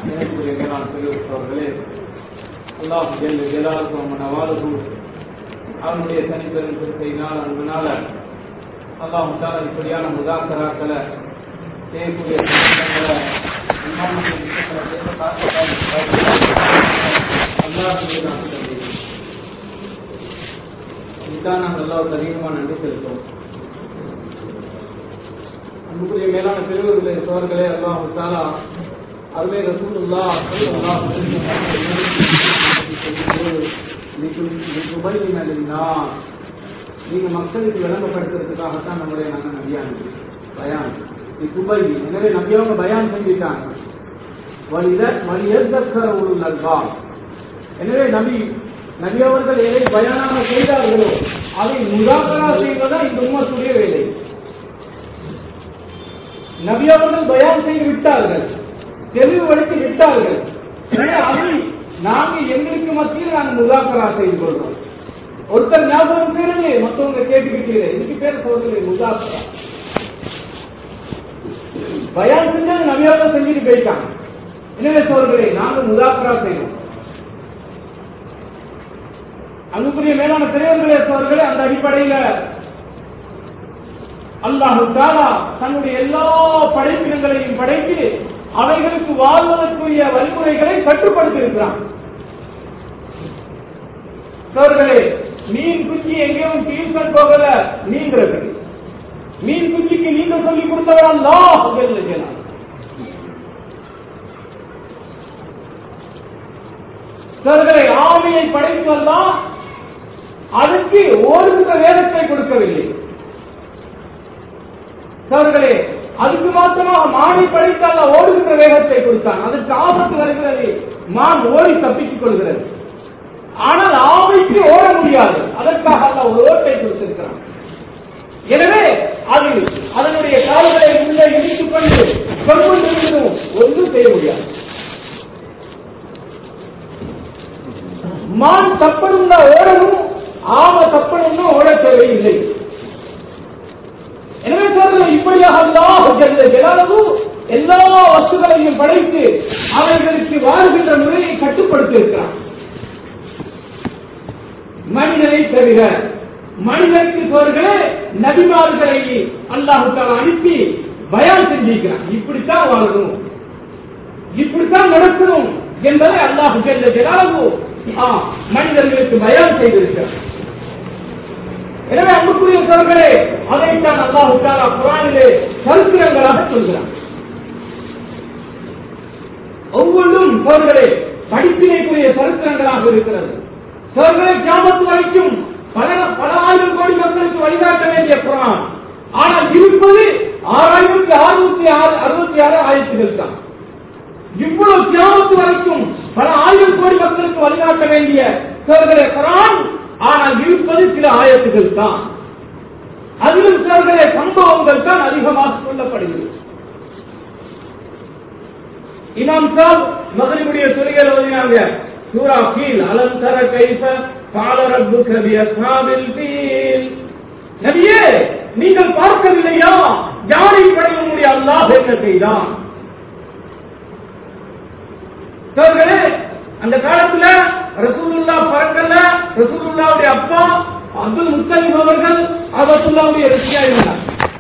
எனக்குரிய மேலாண் பெரியவர்களே அல்லாஹ் ஜெல் ஜலாலுக்கு அவன் நவாலுகு அவனுடைய தனிப்பெரும் திருக்கையினால் அன்புனால அல்லாஹ் தால இப்படியான முதாக்கராக்களை செய்யக்கூடிய சந்தர்ப்பங்களை இமாமுடைய விஷயங்களை பேச பார்க்க அல்லாஹுடைய நாட்டில் இதுதான் நாங்கள் அல்லாவுக்கு அதிகமாக நன்றி செலுத்தோம் அன்புக்குரிய மேலான பெரியவர்களே சோர்களே அல்லாஹ் தாலா அருமை ரசூலுல்லா ஸல்லல்லாஹு அலைஹி வஸல்லம் நீங்க மக்களுக்கு விளம்பரப்படுத்துறதுக்காகத்தான் நம்முடைய நாங்கள் நபியான் பயான் குபை எனவே நபியவங்க பயான் செஞ்சிட்டாங்க வலித வலியற்கர உள்ளல்வா எனவே நபி நபி அவர்கள் எதை பயானாக செய்தார்களோ அதை முதாக்கரா செய்வதா இந்த உம்மத்துடைய வேலை நபி அவர்கள் பயான் செய்து விட்டார்கள் தெளிவுபடுத்தி விட்டார்கள் எனவே அதை நாங்கள் எங்களுக்கு மத்தியில் நாங்கள் முதாக்கரா செய்து கொள்றோம் ஒருத்தர் ஞாபகம் பேருங்க மற்றவங்க கேட்டுக்கிட்டீங்க இதுக்கு பேர் சொல்றது முதாக்கரா பயான் செஞ்சது நபியாக செஞ்சுட்டு போயிட்டாங்க எனவே சோர்களே நாங்கள் முதாக்கரா செய்யணும் அன்புக்குரிய மேலான பெரியவர்களே சோர்களே அந்த அடிப்படையில அல்லாஹு தாலா தன்னுடைய எல்லா படைப்பினங்களையும் படைத்து அவைகளுக்கு வாழ்வதற்குரிய வழிமுறைகளை கட்டுப்படுத்தி இருக்கிறான் சோர்களே மீன் குச்சி எங்கேயும் டியூஷன் போகல நீங்கிறது மீன் குச்சிக்கு நீங்க சொல்லி கொடுத்தவர் அல்லாஹ் செய்யலாம் சோர்களே ஆமையை படைத்தெல்லாம் அதுக்கு ஓடுகிற வேதத்தை கொடுக்கவில்லை சோர்களே அதுக்கு மாத்திரமாக மானை படைத்தால் ஓடுகின்ற வேகத்தை கொடுத்தான் அதற்கு ஆபத்து வருகிறது மான் ஓடி தப்பித்துக் கொள்கிறது ஆனால் ஆமைக்கு ஓட முடியாது அதற்காக அல்ல ஒரு ஓட்டை கொடுத்திருக்கிறான் எனவே அது அதனுடைய கால்களை உள்ளே இடித்துக் கொண்டு கொள்கொண்டிருந்தும் ஒன்றும் செய்ய முடியாது மான் தப்பணும்னா ஓடணும் ஆம தப்பணும்னா ஓட தேவையில்லை எனவே சொல்றது இப்படியாக அல்லாஹு எல்லா வஸ்துகளையும் படைத்து அவர்களுக்கு வாழ்கின்ற முறையை கட்டுப்படுத்தி இருக்கிறான் மனிதனை தவிர மனிதனுக்கு சோர்களே நபிமார்களை அல்லாஹுக்காக அனுப்பி பயான் செஞ்சிருக்கிறான் இப்படித்தான் வாழணும் இப்படித்தான் நடக்கணும் என்பதை அல்லாஹு செல்ல ஜலாலு மனிதர்களுக்கு பயான் செய்திருக்கிறார் எனவே அன்புக்குரிய சோர்களே அதைத்தான் அல்லாஹு தாலா குரானிலே சரித்திரங்களாக சொல்கிறார் ஒவ்வொன்றும் சோர்களே படிப்பினைக்குரிய சரித்திரங்களாக இருக்கிறது சோர்களே கிராமத்து வரைக்கும் பல பல ஆயிரம் கோடி மக்களுக்கு வழிகாட்ட வேண்டிய குரான் ஆனால் இருப்பது ஆறாயிரத்தி அறுநூத்தி ஆறு அறுபத்தி ஆறு ஆயிரத்துகள் தான் இவ்வளவு கிராமத்து வரைக்கும் பல ஆயிரம் கோடி மக்களுக்கு வழிகாட்ட வேண்டிய சோர்களே குரான் ஆனால் இருப்பது சில ஆயத்துகள் தான் அதிலும் சிலர்களே சம்பவங்கள் தான் அதிகமாக சொல்லப்படுகிறது இமாம் சாப் மகளிருடைய துறைகள் ஓதினாங்க சூரா கீழ் அலம் தர கைஃப கால ரப்பு கபி அஸ்ஹாபில் ஃபீல் நபியே நீங்கள் பார்க்கவில்லையா யாரை படையக்கூடிய அல்லாஹ் என்ன செய்தான் சோர்களே அந்த காலத்துல ரசூலுல்லா பறக்கல ரசூலுல்லாவுடைய அப்பா அப்துல் முத்தலிம் அவர்கள் அபத்துல்லாவுடைய ரிஷியா இருந்தார்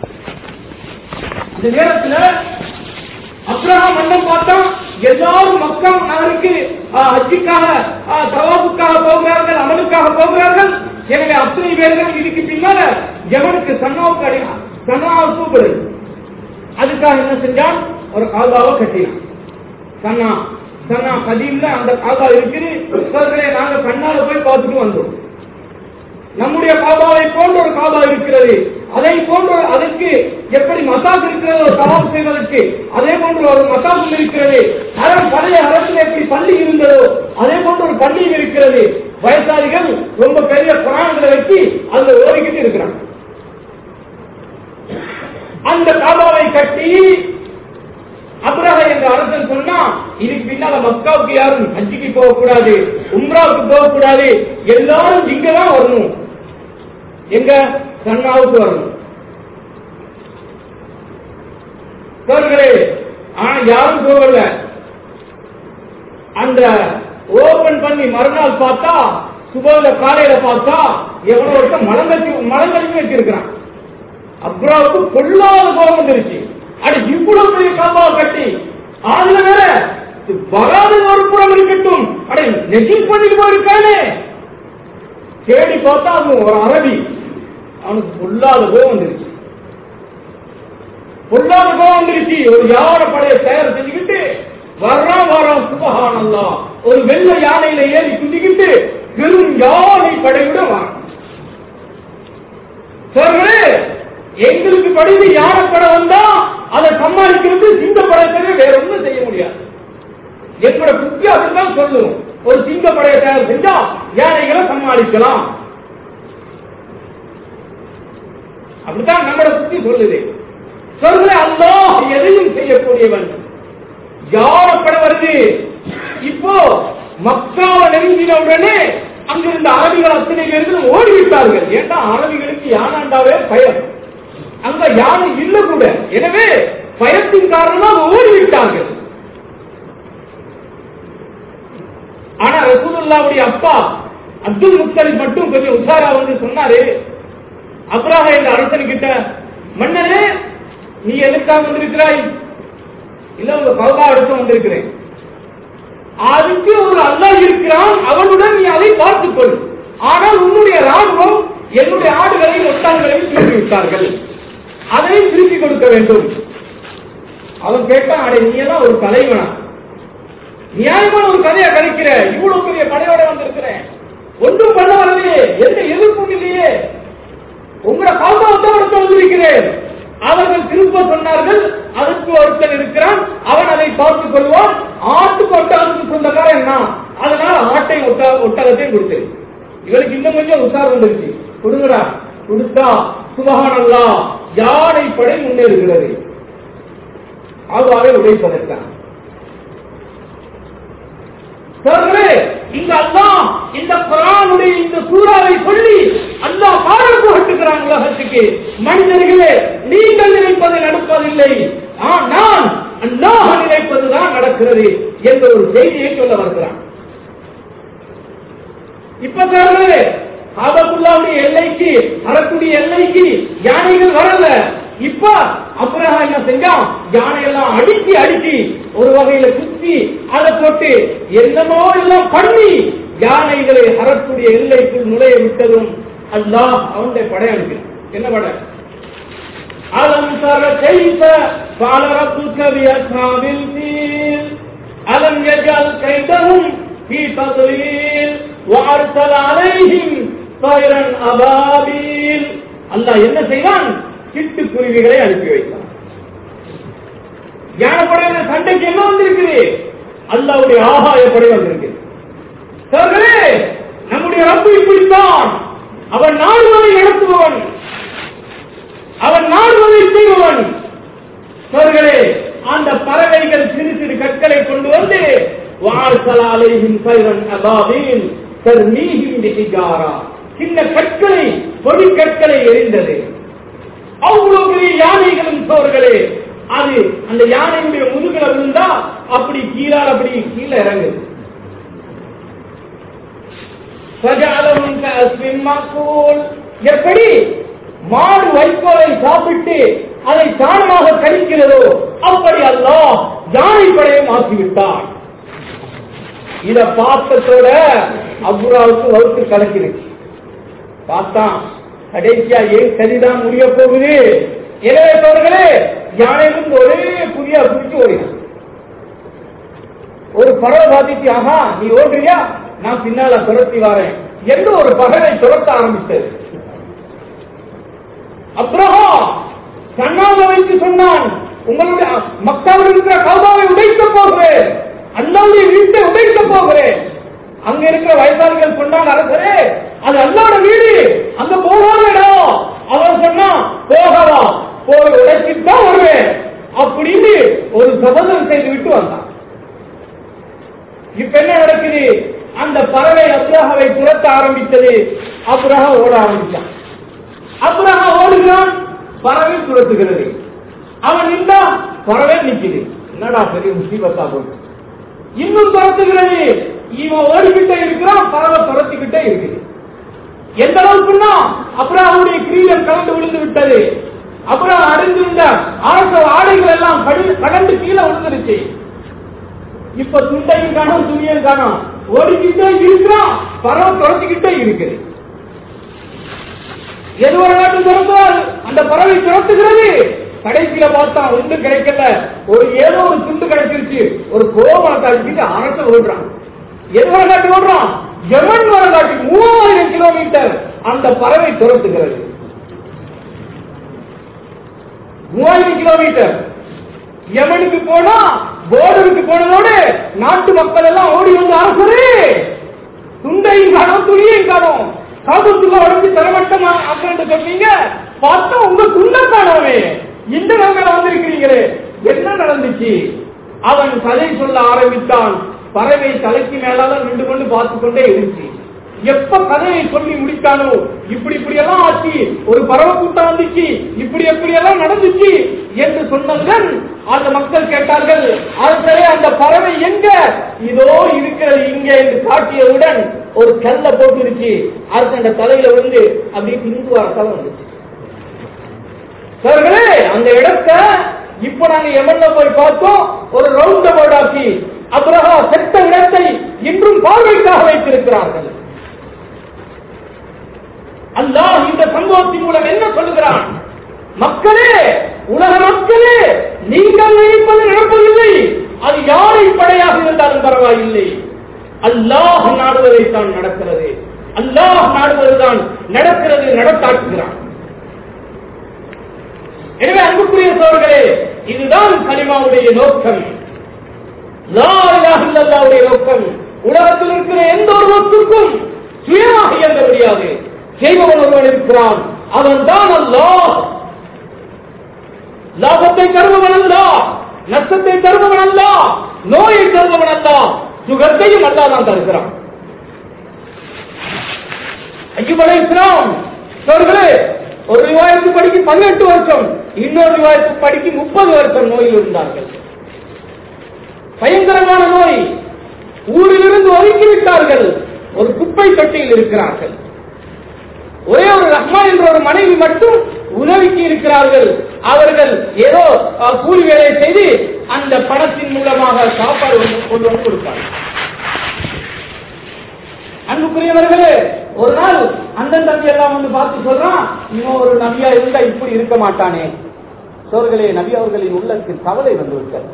அந்த நேரத்துல அப்ரஹாம் மன்னம் பார்த்தா எல்லாரும் மக்கள் நகருக்கு ஹஜ்ஜுக்காக தவாபுக்காக போகிறார்கள் அமலுக்காக போகிறார்கள் எனவே அத்தனை பேர்கள் இதுக்கு பின்னால எவனுக்கு சன்னாவுக்கு அடி சன்னாவை கூப்பிடு அதுக்காக என்ன செஞ்சான் ஒரு கால்வாவை கட்டினான் சன்னா சன்னா கதீம்ல அந்த காபா இருக்குது சோதரே நாங்க கண்ணால போய் பார்த்துட்டு வந்தோம் நம்முடைய காபாவை போன்ற ஒரு காபா இருக்கிறது அதை போன்ற அதற்கு எப்படி மசாஜ் இருக்கிறதோ சவாப் செய்வதற்கு அதே போன்று ஒரு மசாஜ் இருக்கிறது அறம் பழைய அரசில் எப்படி பள்ளி இருந்ததோ அதே போன்ற ஒரு பள்ளியும் இருக்கிறது வயசாளிகள் ரொம்ப பெரிய புராணங்களை வச்சு அதுல ஓடிக்கிட்டு இருக்கிறாங்க அந்த காபாவை கட்டி அப்ரஹ என்ற அரசன் சொன்னா இதுக்கு பின்னால மக்காவுக்கு யாரும் ஹஜ்ஜிக்கு போகக்கூடாது உம்ராவுக்கு போகக்கூடாது எல்லாரும் இங்கதான் வரணும் எங்க சன்னாவுக்கு வரணும் சோர்களே ஆனா யாரும் போகல அந்த ஓபன் பண்ணி மறுநாள் பார்த்தா சுபோல காலையில பார்த்தா எவனோ ஒருத்தன் மலங்கட்டி மலங்கடிச்சு வச்சிருக்கிறான் அப்ராவுக்கு கொள்ளாத கோபம் வந்துருச்சு அட இவ்வளவு பெரிய காபாவை கட்டி அதுல வேற வராத ஒரு புறம் இருக்கட்டும் அட நெகில் பண்ணிட்டு போயிருக்கானே தேடி பார்த்தா அவன் ஒரு அரபி அவனுக்கு பொல்லாத கோபம் வந்துருச்சு பொல்லாத கோபம் வந்துருச்சு ஒரு யானை படையை தயார் செஞ்சுக்கிட்டு வர்றான் வரான் சுபஹானல்லா ஒரு வெள்ள யானையில ஏறி குதிக்கிட்டு வெறும் யானை படையோட வரான் சோர்களே எங்களுக்கு படிவு யானை படம் வந்தா அதை சமாளிக்கிறது சிங்க படத்தை வேற ஒண்ணும் செய்ய முடியாது எங்களோட புத்தி அப்படிதான் சொல்லும் ஒரு சிங்க படையை தயார் செஞ்சா யானைகளை சமாளிக்கலாம் அப்படித்தான் நம்மளோட புத்தி சொல்லுது சொல்ல அல்லாஹ் எதையும் செய்யக்கூடியவன் யாரப்பட வருது இப்போ மக்காவை நெருங்கின உடனே அங்கிருந்த அரபிகள் அத்தனை பேர்கள் ஓடிவிட்டார்கள் ஏன்னா அரபிகளுக்கு யானாண்டாவே பயம் அங்க யானை இல்ல கூட எனவே பயத்தின் காரணமாக ஓடிவிட்டார்கள் ஆனா ரசூலுல்லாவுடைய அப்பா அப்துல் முக்தலிப் மட்டும் கொஞ்சம் உஷாரா வந்து சொன்னாரு அப்ராஹ என்ற அரசன் கிட்ட மன்னரே நீ எதுக்காக வந்திருக்கிறாய் இல்ல உங்க கௌகா எடுத்து வந்திருக்கிறேன் அதுக்கு ஒரு அல்லாஹ் இருக்கிறான் அவனுடன் நீ அதை பார்த்துக் கொள் ஆனால் உன்னுடைய ராணுவம் என்னுடைய ஆடுகளையும் ஒட்டான்களையும் திருப்பி விட்டார்கள் அதையும் திருப்பி கொடுக்க வேண்டும் அவன் கேட்டான் அடே நீ எல்லாம் ஒரு தலைவனா நியாயமான ஒரு கதையை கழிக்கிற இவ்வளவு பெரிய படையோட வந்திருக்கிறேன் ஒன்றும் பண்ண வரலையே எந்த எதிர்ப்பும் இல்லையே உங்களை காப்பாற்ற ஒருத்தன் வந்திருக்கிறேன் அவர்கள் திரும்ப சொன்னார்கள் அதுக்கு ஒருத்தன் இருக்கிறான் அவன் அதை பார்த்துக் கொள்வான் ஆட்டுக்கு ஒட்டகத்துக்கு சொந்தக்காரன் என்ன அதனால ஆட்டை ஒட்ட ஒட்டகத்தையும் கொடுத்து இவருக்கு இன்னும் கொஞ்சம் உசார் வந்துருச்சு கொடுங்கடா கொடுத்தா சுபகானல்லா யானை படை முன்னேறுகிறது ஆகாவை உடைப்பதற்கான சோதரே இந்த அல்லாஹ் இந்த குரானுடைய இந்த சூறாவை சொல்லி அல்லாஹ் பாடம் புகட்டுகிறான் உலகத்துக்கு மனிதர்களே நீங்கள் நினைப்பது நடப்பதில்லை ஆ, நான் அல்லாஹ் நினைப்பதுதான் நடக்கிறது என்ற ஒரு செய்தியை சொல்ல வருகிறான் இப்ப சோதரே காபத்துல்லாவுடைய எல்லைக்கு வரக்கூடிய எல்லைக்கு யானைகள் வரல இப்ப அப்புறம் என்ன செஞ்சான் யானை எல்லாம் அடிச்சு அடிச்சு ஒரு வகையில குத்தி அதை போட்டு என்னமோ எல்லாம் பண்ணி யானைகளை அறக்கூடிய எல்லைக்குள் நுழைய விட்டதும் அல்லாஹ் அவனுடைய படை அனுப்பினான் என்ன படை அலம் தர கைஃப قال ربك بأصحاب الفيل ألم يجعل كيدهم في تضليل وأرسل عليهم طيرا أبابيل அல்லாஹ் என்ன செய்தான் சிட்டுக்குருவிகளை அனுப்பி வைத்தான் ஞானப்படையில சண்டைக்கு என்ன வந்திருக்குது அல்லாவுடைய ஆகாய படை வந்திருக்கு சோர்களே நம்முடைய ரப்பு இப்படித்தான் அவன் நாடுவதை நடத்துபவன் அவன் நாடுவதை செய்பவன் சோர்களே அந்த பறவைகள் சிறு சிறு கற்களை கொண்டு வந்து வார்சலாலையும் சைவன் அபாபீல் தர்மீஹிம் பிஹிஜாரா சின்ன கற்களை பொடி கற்களை எரிந்தது அவ்வளவு பெரிய யானைகளும் சோர்களே அது அந்த யானையுடைய முதுகுல விழுந்தா அப்படி கீழால் அப்படி கீழே இறங்குது فجعلهم كأسف مأكول. எப்படி மாடு வைக்கோலை சாப்பிட்டு அதை தானமாக கழிக்கிறதோ அப்படி அல்லாஹ் யானை படையை மாற்றிவிட்டான் இத பார்த்ததோட அபுராவுக்கு வகுத்து கலக்கிருச்சு பார்த்தான் கடைசியா ஏன் சரிதான் முடிய போகுது எனவே தோழர்களே யானை வந்து ஒரே புதிய பிடிச்சு ஓடினான் ஒரு பறவை பாதிச்சு ஆஹா நீ ஓடுறியா நான் பின்னால துரத்தி வரேன் என்று ஒரு பகலை துரத்த ஆரம்பித்தது அப்ரஹா கண்ணாக வைத்து சொன்னான் உங்களுடைய மக்கள் இருக்கிற கௌபாவை உடைக்க போகிறேன் அண்ணாவுடைய வீட்டை உடைக்க போகிறேன் அங்க இருக்கிற வயசாளிகள் சொன்னாங்க அரசரே அது அண்ணாட வீடு அங்க போகாத இடம் அவன் சொன்னா போகவா போய் உடைச்சிட்டு தான் வருவேன் அப்படின்னு ஒரு சபதம் செய்து விட்டு வந்தான் இப்ப என்ன நடக்குது அந்த பறவை அப்ரஹாவை துரத்த ஆரம்பித்தது அப்ரஹா ஓட ஆரம்பிச்சான் அப்ரஹா ஓடுகிறான் பறவை துரத்துகிறது அவன் நின்றா பறவை நிக்குது என்னடா பெரிய முசீபத்தா போட்டு இன்னும் துரத்துகிறது இவன் ஓடிக்கிட்டே இருக்கிறான் பறவை துரத்திக்கிட்டே இருக்குது எந்த அளவுக்குன்னா அப்புறம் அவருடைய கிரீடம் கலந்து விழுந்து விட்டது அப்புறம் அடைந்திருந்த அரச ஆடைகள் எல்லாம் கடி- கடந்து கீழே விழுந்துருச்சு இப்ப துண்டையும் காணும் துணியும் காணும் ஓடிக்கிட்டே இருக்கிறான் பறவை துரத்திக்கிட்டே இருக்குது எது ஒரு நாட்டு துரத்துவார் அந்த பறவை துரத்துகிறது கடைசியில பார்த்தா ஒன்றும் கிடைக்கல ஒரு ஏதோ ஒரு துண்டு கிடைச்சிருச்சு ஒரு கோவணத்தை அடிச்சுட்டு அரச ஓடுறான் எது ஒரு நாட்டு ஓடுறான் யமன் வரலாற்று மூவாயிரம் கிலோமீட்டர் அந்த பறவை துரத்துகிறது மூவாயிரம் கிலோமீட்டர் யமனுக்கு போனா போர்டருக்கு போனதோடு நாட்டு மக்கள் எல்லாம் ஓடி வந்து அரசரே துண்டையும் காணும் துணியையும் காணும் காபத்துள்ள உடம்பு தரமட்டம் அப்படின்னு சொன்னீங்க பார்த்தா உங்க துண்டை காணாமே இந்த நிலைமையில வந்திருக்கிறீங்களே என்ன நடந்துச்சு அவன் கதை சொல்ல ஆரம்பித்தான் பறவை தலைக்கு மேலால நின்று கொண்டு பார்த்து கொண்டே இருந்துச்சு எப்ப கதையை சொல்லி முடித்தானோ இப்படி இப்படி எல்லாம் ஆச்சு ஒரு பறவை கூட்டம் வந்துச்சு இப்படி எப்படி எல்லாம் நடந்துச்சு என்று சொன்னதுடன் அந்த மக்கள் கேட்டார்கள் அரசரே அந்த பறவை எங்க இதோ இருக்கிறது இங்க என்று காட்டியவுடன் ஒரு கல்ல போட்டுருச்சு அரசன் தலையில விழுந்து அப்படியே பிரிந்து வரத்தான் வந்துச்சு சார்களே அந்த இடத்தை இப்ப நாங்க எமன்ல போய் பார்த்தோம் ஒரு ரவுண்ட் அபவுட் ஆக்கி அப்புறம் செத்த இடத்தை இன்றும் பார்வைக்காக வைத்திருக்கிறார்கள் அல்லாஹ் இந்த சம்பவத்தின் மூலம் என்ன சொல்லுகிறான் மக்களே உலக மக்களே நீங்கள் நினைப்பது நடப்பதில்லை அது யாரை படையாக இருந்தாலும் பரவாயில்லை அல்லாஹ் நாடுவதைத்தான் நடக்கிறது அல்லாஹ் நாடுவதுதான் நடக்கிறது நடத்தாட்டுகிறான் எனவே அன்புக்குரிய சோழர்களே இதுதான் கலிமாவுடைய நோக்கம் லா இலாஹ இல்லல்லாஹ்வுடைய நோக்கம் உலகத்தில் இருக்கிற எந்த ஒரு நோக்கிற்கும் சுயமாக இயங்க முடியாது செய்பவன் ஒருவன் இருக்கிறான் அவன் தான் அல்லாஹ் லாபத்தை தருபவன் அல்ல நஷ்டத்தை தருபவன் அல்ல நோயை தருபவன் அல்ல சுகத்தையும் அல்லா தான் தருகிறான் ஐயுபலை இஸ்லாம் அவர்களே ஒரு ரிவாயத்து படிக்கு பதினெட்டு வருஷம் இன்னொரு ரிவாயத்து படிக்கு முப்பது வருஷம் நோயில் இருந்தார்கள் பயங்கரமான நோய் ஊரிலிருந்து ஒதுக்கி விட்டார்கள் ஒரு குப்பை தொட்டியில் இருக்கிறார்கள் ஒரே ஒரு ரஹ்மா என்ற ஒரு மனைவி மட்டும் உதவிக்கு இருக்கிறார்கள் அவர்கள் ஏதோ அஹ், கூலி வேலை செய்து அந்த பணத்தின் மூலமாக சாப்பாடு வந்து கொண்டு வந்து கொடுப்பார்கள் அன்புக்குரியவர்களே ஒரு நாள் அண்ணன் தம்பி எல்லாம் வந்து பார்த்து சொல்றான் இவன் ஒரு நபியா இருந்தா இப்படி இருக்க மாட்டானே சோர்களே நபி அவர்களின் உள்ளத்தில் கவலை வந்து விட்டது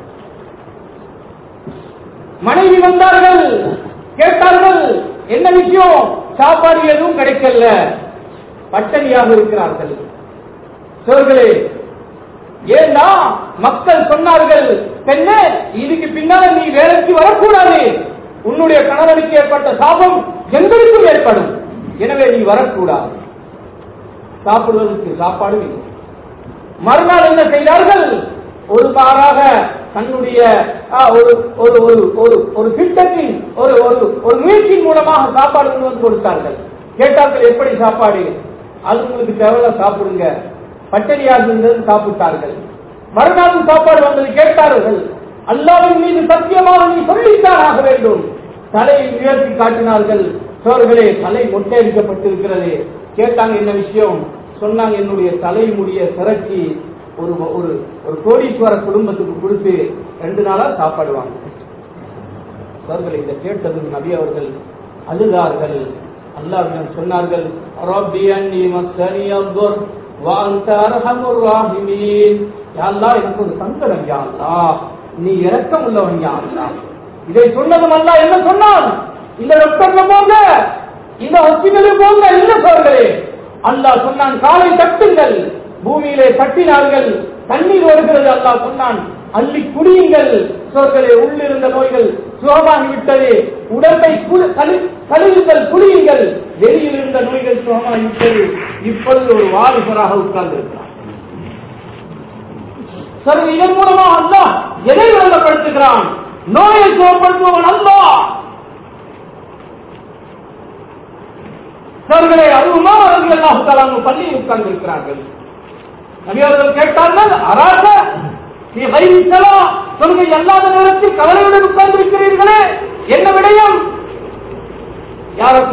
மனைவி வந்தார்கள் கேட்டார்கள் என்ன விஷயம் சாப்பாடு எதுவும் கிடைக்கல பட்டணியாக இருக்கிறார்கள் சோர்களே ஏன்னா மக்கள் சொன்னார்கள் பெண்ணே இதுக்கு பின்னால நீ வேலைக்கு வரக்கூடாது உன்னுடைய கணவனுக்கு ஏற்பட்ட சாபம் எங்களுக்கும் ஏற்படும் எனவே நீ வரக்கூடாது சாப்பிடுவதற்கு சாப்பாடு இல்லை மறுநாள் என்ன செய்தார்கள் ஒரு மாறாக தன்னுடைய ஆ, ஒரு ஒரு ஒரு ஒரு ஒரு திட்டத்தின் ஒரு ஒரு ஒரு முயற்சியின் மூலமாக சாப்பாடு கொண்டு வந்து கொடுத்தார்கள் கேட்டார்கள் எப்படி சாப்பாடு அது உங்களுக்கு தேவையில்ல சாப்பிடுங்க பட்டணியாக இருந்தது சாப்பிட்டார்கள் மறுநாள் சாப்பாடு வந்தது கேட்டார்கள் அல்லாவின் மீது சத்தியமாக நீ சொல்லித்தான் ஆக வேண்டும் தலையை உயர்த்தி காட்டினார்கள் சோர்களே தலை மொட்டையடிக்கப்பட்டிருக்கிறது கேட்டாங்க என்ன விஷயம் சொன்னாங்க என்னுடைய தலைமுடிய சிறக்கி ஒரு ஒரு ஒரு கோடீஸ்வர குடும்பத்துக்கு கொடுத்து ரெண்டு நாளா சாப்பாடுவாங்க அவர்கள் இதை கேட்டதும் நபி அவர்கள் அழுதார்கள் அல்லாஹ்விடம் சொன்னார்கள் ரப்பி அன்னி மஸ்ஸனி அத்துர் வ அன்த அர்ஹமுர் ராஹிமீன் யா அல்லாஹ் எனக்கு ஒரு சங்கடம் யா அல்லாஹ் நீ இரக்கம் உள்ளவன் யா அல்லாஹ் இதை சொன்னதும் அல்லாஹ் என்ன சொன்னான் இந்த டாக்டர்ல போங்க இந்த ஹாஸ்பிட்டலுக்கு போங்க இல்ல சோர்களே அல்லாஹ் சொன்னான் காலை தட்டுங்கள் பூமியிலே தட்டினார்கள் தண்ணீர் வருகிறது அல்லாஹ் சொன்னான் அள்ளி குடியுங்கள் சோர்களே உள்ளிருந்த நோய்கள் சுகமாகி விட்டது உடம்பை குளி- கழு- கழுவுங்கள் குடியுங்கள் வெளியில் இருந்த நோய்கள் சுகமாகி விட்டது இப்பொழுது ஒரு வாலிபராக உட்கார்ந்து இருக்கிறார் சரி இதன் மூலமா அல்லாஹ் எதை விளங்கப்படுத்துகிறான் நோயை சுகப்படுத்துபவன் அல்லாஹ் அவர்களே அதுவுமா அவர்கள் எல்லாம் பள்ளியில் உட்கார்ந்து இருக்கிறார்கள் நபி அவர்கள் கேட்டார்கள் அராக நீ வைத்தலா சொல்கை அல்லாத நேரத்தில் கவலையுடன் உட்கார்ந்து இருக்கிறீர்களே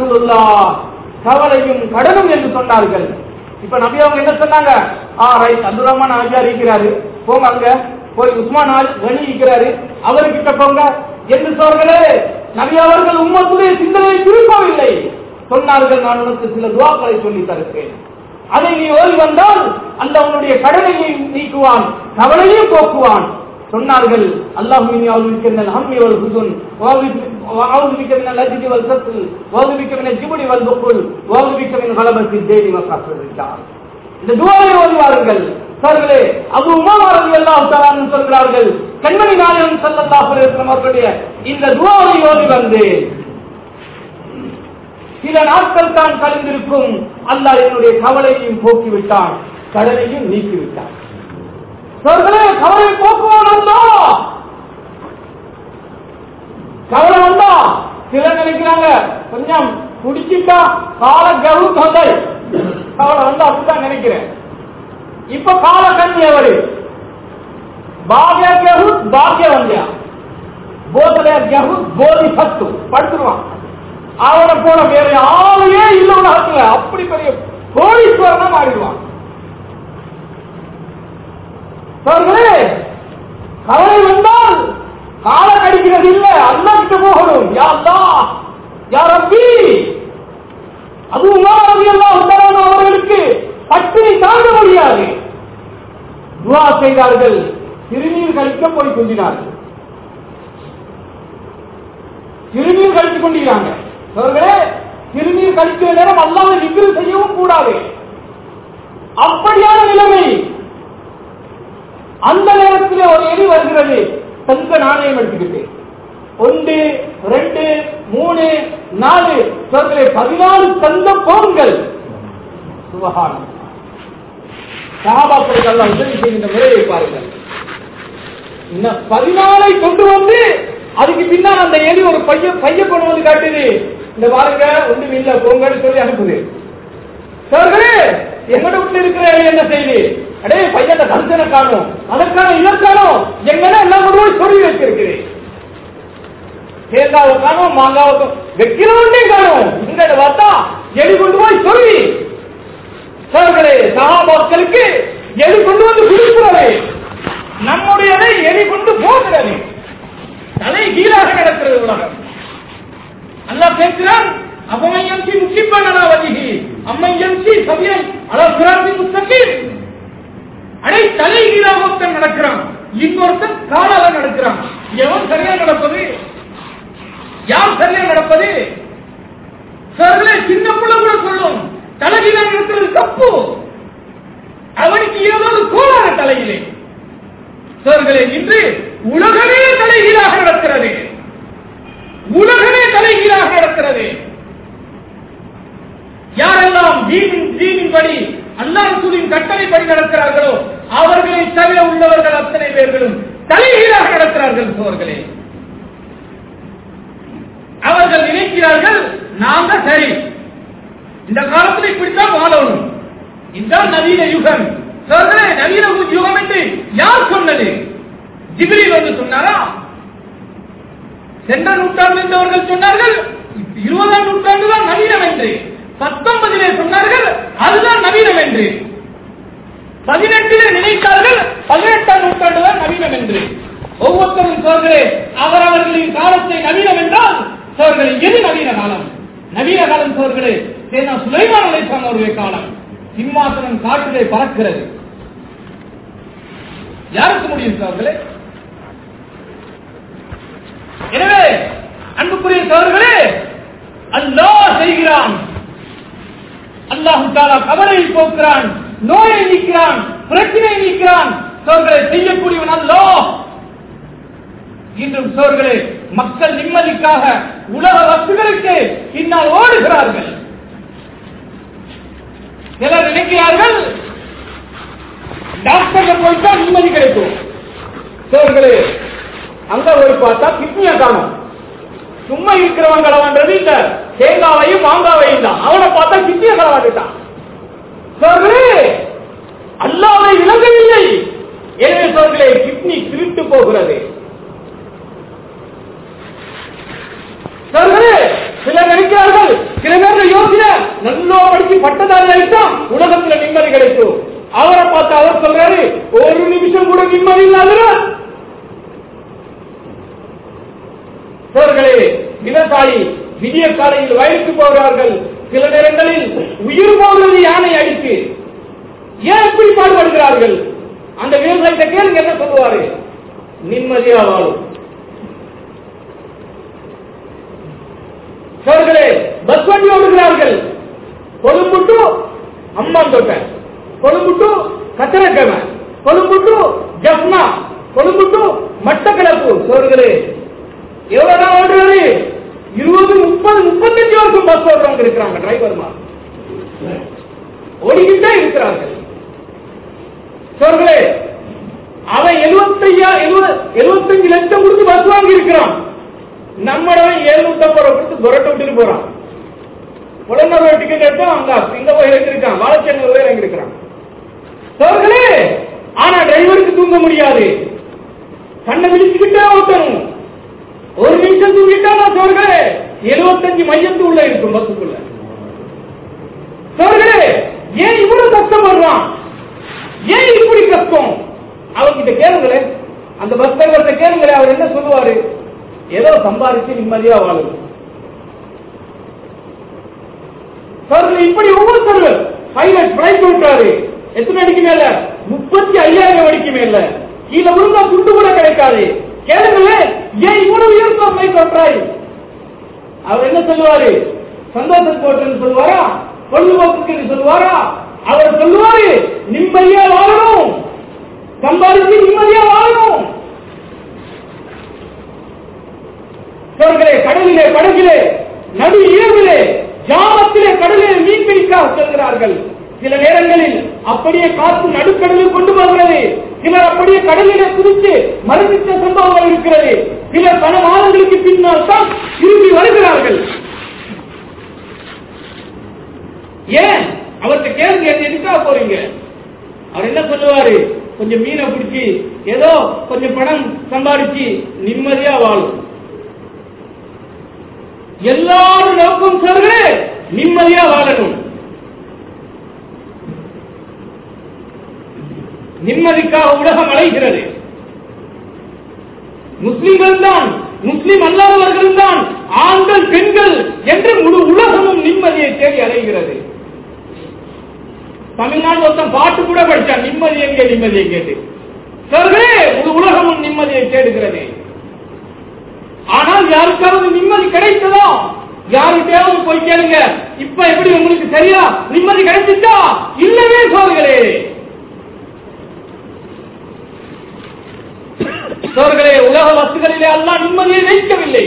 ரசூலுல்லாஹ் கவலையும் கடனும் என்று சொன்னார்கள் இப்ப நபி அவங்க என்ன சொன்னாங்க ஆ ரைட் அப்துல் ரஹ்மான் ஆஜியார் இருக்கிறாரு போங்க அங்க போய் உஸ்மான் ஆல் கனி இருக்கிறாரு அவர்கிட்ட போங்க என்று சொன்னார்களே நபி அவர்கள் உம்மத்துடைய சிந்தனையை திருப்பவில்லை சொன்னார்கள் நான் உனக்கு சில துவாக்களை சொல்லி தருகிறேன் அதை நீ ஓடி வந்தால் அந்த உன்னுடைய கடனையை நீக்குவான் கவலையும் போக்குவான் சொன்னார்கள் அல்லாஹ் மினி அவுதுபிக்க ஹம்மி வல் ஹுசுன் وأعوذ من الأجد والكسل وأعوذ بك من الجبن والبخل وأعوذ بك من غلبة الدين وقهر الرجال இந்த துவாவை ஓதுவார்கள் சார்களே அபு உமார் ரலியல்லாஹு தஆலா சொல்கிறார்கள் கண்மணி நாயகம் ஸல்லல்லாஹு அலைஹி வஸல்லம் அவர்களுடைய இந்த துவாவை ஓதி வந்து சில நாட்கள் தான் கலந்திருக்கும் அல்லாஹ் என்னுடைய கவலையையும் போக்கிவிட்டான் கடனையும் நீக்கிவிட்டான் சார்களே கவலை போக்குவான் அல்லாஹ் கவலை வந்தா சில நினைக்கிறாங்க கொஞ்சம் குடிச்சிட்டா கால கவு தொந்தை கவலை வந்தா அப்படிதான் நினைக்கிறேன் இப்ப கால கண்ணி அவரு பாகிய கெஹு பாகிய வந்தியா போதலைய கெஹு போதி சத்து படுத்துருவான் அவனை போல வேற யாருமே இல்ல உலகத்துல அப்படி பெரிய கோடீஸ்வரனா மாறிடுவான் சோர்களே கவலை வந்தால் கால கடிக்கிறது இல்ல அல்லா கிட்ட போகணும் யா அல்லாஹ் யா ரப்பி அது உமர் ரலியல்லாஹு தஆலா அவர்களுக்கு பட்டினி தாங்க முடியாது துஆ செய்தார்கள் திருநீர் கழிக்க போய் கொஞ்சினார்கள் திருநீர் கழித்துக் கொண்டிருக்கிறாங்க அவர்களே திருநீர் கழிக்கிற நேரம் அல்லாத நிகிரு செய்யவும் கூடாது அப்படியான நிலைமை அந்த நேரத்தில் ஒரு எலி வருகிறது தங்க நாணயம் எடுத்துக்கிட்டு ஒன்று ரெண்டு மூணு நாலு சொல்களே பதினாலு தந்த பவுன்கள் சுபகானம் சகாபாக்களுக்கு எல்லாம் உதவி செய்கின்ற முறையை பாருங்கள் இன்னும் பதினாலை கொண்டு வந்து அதுக்கு பின்னால் அந்த எலி ஒரு பைய பைய கொண்டு வந்து காட்டுது இந்த பாருங்க ஒண்ணும் இல்ல போங்கன்னு சொல்லி அனுப்புது சோர்களே எங்கட வீட்டுல இருக்கிற எலி என்ன செய்யுது அடே பையன் கருத்தனை காணும் அதற்கான இதற்கானும் எங்கன்னா எல்லாம் கொண்டு போய் சொல்லி வச்சிருக்கிறேன் தேங்காவை காணும் மாங்காவை வைக்கிறவனே காணும் இங்க பார்த்தா எலி கொண்டு போய் சொல்லி சோர்களே சகாபாக்களுக்கு எலி கொண்டு வந்து கொடுக்கிறது நம்முடையதை எலி கொண்டு போகிறது தலை கீழாக கிடக்கிறது உலகம் அல்லாஹ் பேசுகிறான் அபமையன்சி முக்கிப்பண்ணனா வதிகி அம்மையன்சி சவியன் அலா சிராசி முஸ்தகீம் அடை தலை கீழாக ஒருத்தன் நடக்கிறான் இன்னொருத்தன் காலால நடக்கிறான் எவன் சரியா நடப்பது யார் சரியா நடப்பது சர்களே சின்ன பிள்ளை கூட சொல்லும் தலைகீழா நடக்கிறது தப்பு அவனுக்கு ஏதாவது கோளாறு தலையிலே சோர்களே இன்று உலகமே தலைகீழாக நடக்கிறது உலகமே தலைகீழாக நடக்கிறது யாரெல்லாம் தீனின் தீனின் படி அல்லாஹ் ரசூலின் கட்டளைப்படி நடக்கிறார்களோ அவர்களை தவிர உள்ளவர்கள் அத்தனை பேர்களும் தலைகீழாக நடக்கிறார்கள் சோர்களே அவர்கள் நினைக்கிறார்கள் நாங்க சரி இந்த காலத்தில் இப்படித்தான் வாழணும் இதுதான் நவீன யுகம் சோர்களே நவீன யுகம் என்று யார் சொன்னது ஜிபிரில் வந்து சொன்னாரா சென்ற நூற்றாண்டு இருந்தவர்கள் சொன்னார்கள் இருபதாம் நூற்றாண்டு தான் நவீனம் என்று பத்தொன்பதிலே சொன்னார்கள் அதுதான் நவீனம் என்று பதினெட்டிலே நினைத்தார்கள் பதினெட்டாம் நூற்றாண்டு தான் நவீனம் என்று ஒவ்வொருத்தரும் சோர்களே அவரவர்களின் காலத்தை நவீனம் என்றால் சோர்களே எது நவீன காலம் நவீன காலம் சோர்களே சேனா சுலைமான் அலைசான் அவருடைய காலம் சிம்மாசனம் காட்டிலே பறக்கிறது யாருக்கு முடியும் சோர்களே எனவே அன்புக்குரிய சோர்களே அல்லாஹ் செய்கிறான் அல்லாஹு தாலா கவலையை போக்குறான் நோயை நீக்கிறான் பிரச்சனை நீக்கிறான் சோர்களை செய்யக்கூடியவன் அல்லோ இன்றும் சோர்களே மக்கள் நிம்மதிக்காக உலக வசுகளுக்கு பின்னால் ஓடுகிறார்கள் சிலர் நினைக்கிறார்கள் டாக்டர் போயிட்டா நிம்மதி கிடைக்கும் சோர்களே அங்க போய் பார்த்தா கிட்னிய காணும் சும்மா இருக்கிறவன் களவான்றது இந்த தேங்காவையும் மாங்காவையும் தான் அவனை பார்த்தா கிட்னிய களவாண்டுட்டான் சோர்களே அல்லாவை விளங்கவில்லை எனவே சோர்களே கிட்னி திருட்டு போகிறது சோர்களே சிலர் நினைக்கிறார்கள் சில பேர் யோசனை நல்லா படிச்சு பட்டதாரி ஆயிட்டா உலகத்துல நிம்மதி கிடைக்கும் அவரை பார்த்து அவர் சொல்றாரு ஒரு நிமிஷம் கூட நிம்மதி இல்லாதவர் சோர்களே விவசாயி விடிய காலையில் வயலுக்கு போகிறார்கள் சில நேரங்களில் உயிர் போகிறது யானை அடித்து ஏன் இப்படி பாடுபடுகிறார்கள் அந்த விவசாயத்தை கேளுங்க என்ன சொல்லுவாரு நிம்மதியா வாழும் சோர்களே பஸ் வண்டி ஓடுகிறார்கள் Colombo to Hambantota Colombo to Kataragama Colombo to Jaffna Colombo to Batticaloa சோர்களே எவ்வளவு நாள் ஓடுறாரு இருபது முப்பது முப்பத்தஞ்சு வருஷம் பஸ் ஓடுறவங்க இருக்கிறாங்க டிரைவர்மா ஓடிக்கிட்டே இருக்கிறார்கள் சோர்களே அவன் எழுபத்தையா எழுபத்தஞ்சு லட்சம் கொடுத்து பஸ் வாங்கி இருக்கிறான் நம்மளவன் எழுநூத்தி ஐம்பது ரூபாய் கொடுத்து புரட்ட விட்டுட்டு போறான் புலனர்வ டிக்கெட் எடுத்தா அங்க இங்க போய் இறங்கிருக்கான் வாழைச்சேங்க போய் இறங்கிருக்கிறான் சோர்களே ஆனா டிரைவருக்கு தூங்க முடியாது கண்ணை விழிச்சுக்கிட்டே ஓட்டணும் ஒரு நிமிஷம் தூங்கிட்டா நான் சோர்களே எழுபத்தஞ்சு மையத்து உள்ள இருக்கும் பஸ்ஸுக்குள்ள சோர்களே ஏன் இவ்வளவு கஷ்டப்படுறான் ஏன் இப்படி கஷ்டம் அவர்கிட்ட கேளுங்களேன் அந்த பஸ் டிரைவர்கிட்ட கேளுங்களேன் அவர் என்ன சொல்லுவாரு ஏதோ சம்பாதிச்சு நிம்மதியா வாழும் சோர்களே இப்படி ஒவ்வொருத்தர் பைலட் பிளைட் விட்டாரு எத்தனை அடிக்கு மேல முப்பத்தி ஐயாயிரம் அடிக்கு மேல கீழே விழுந்தா துண்டு கூட கிடைக்காது கேளுங்களேன் ஏன் இவ்வளவு உயர்த்தம் மை கொன்றாய் அவர் என்ன சொல்லுவாரு சந்தோஷம் போட்டுன்னு சொல்லுவாரா பொழுதுபோக்குக்கு சொல்லுவாரா அவர் சொல்லுவாரு நிம்மதியா வாழணும் சம்பாதிச்சு நிம்மதியா வாழணும் சோர்களே கடலிலே படகிலே நடு இரவிலே ஜாமத்திலே கடலிலே மீன் பிடிக்க செல்கிறார்கள் சில நேரங்களில் அப்படியே காத்து நடுக்கடலில் கொண்டு போகிறது சிலர் அப்படியே கடலிலே குதித்து மரணித்த சம்பவங்கள் இருக்கிறது சிலர் பல மாதங்களுக்கு பின்னால் தான் திரும்பி வருகிறார்கள் ஏன் அவர்கிட்ட கேளுங்க என்ன எதுக்காக போறீங்க அவர் என்ன சொல்லுவாரு கொஞ்சம் மீனை பிடிச்சி ஏதோ கொஞ்சம் பணம் சம்பாதிச்சு நிம்மதியா வாழும் எல்லாரும் நோக்கம் சொல்ற நிம்மதியா வாழணும் நிம்மதிக்காக உலகம் அழைகிறது முஸ்லிம்கள் தான் முஸ்லிம் அல்லாதவர்கள் தான் ஆண்கள் பெண்கள் என்று முழு உலகமும் நிம்மதியை தேடி அலைகிறது தமிழ்நாடு ஒருத்தன் பாட்டு கூட படிச்சான் நிம்மதி எங்கே நிம்மதியை கேட்டு சர்களே முழு உலகமும் நிம்மதியை தேடுகிறது ஆனால் யாருக்காவது நிம்மதி கிடைத்ததோ யாருக்கையாவது போய் கேளுங்க இப்ப எப்படி உங்களுக்கு சரியா நிம்மதி கிடைச்சிட்டா இல்லவே சோர்களே சோர்களே உலக வசுகளிலே எல்லாம் நிம்மதியை வைக்கவில்லை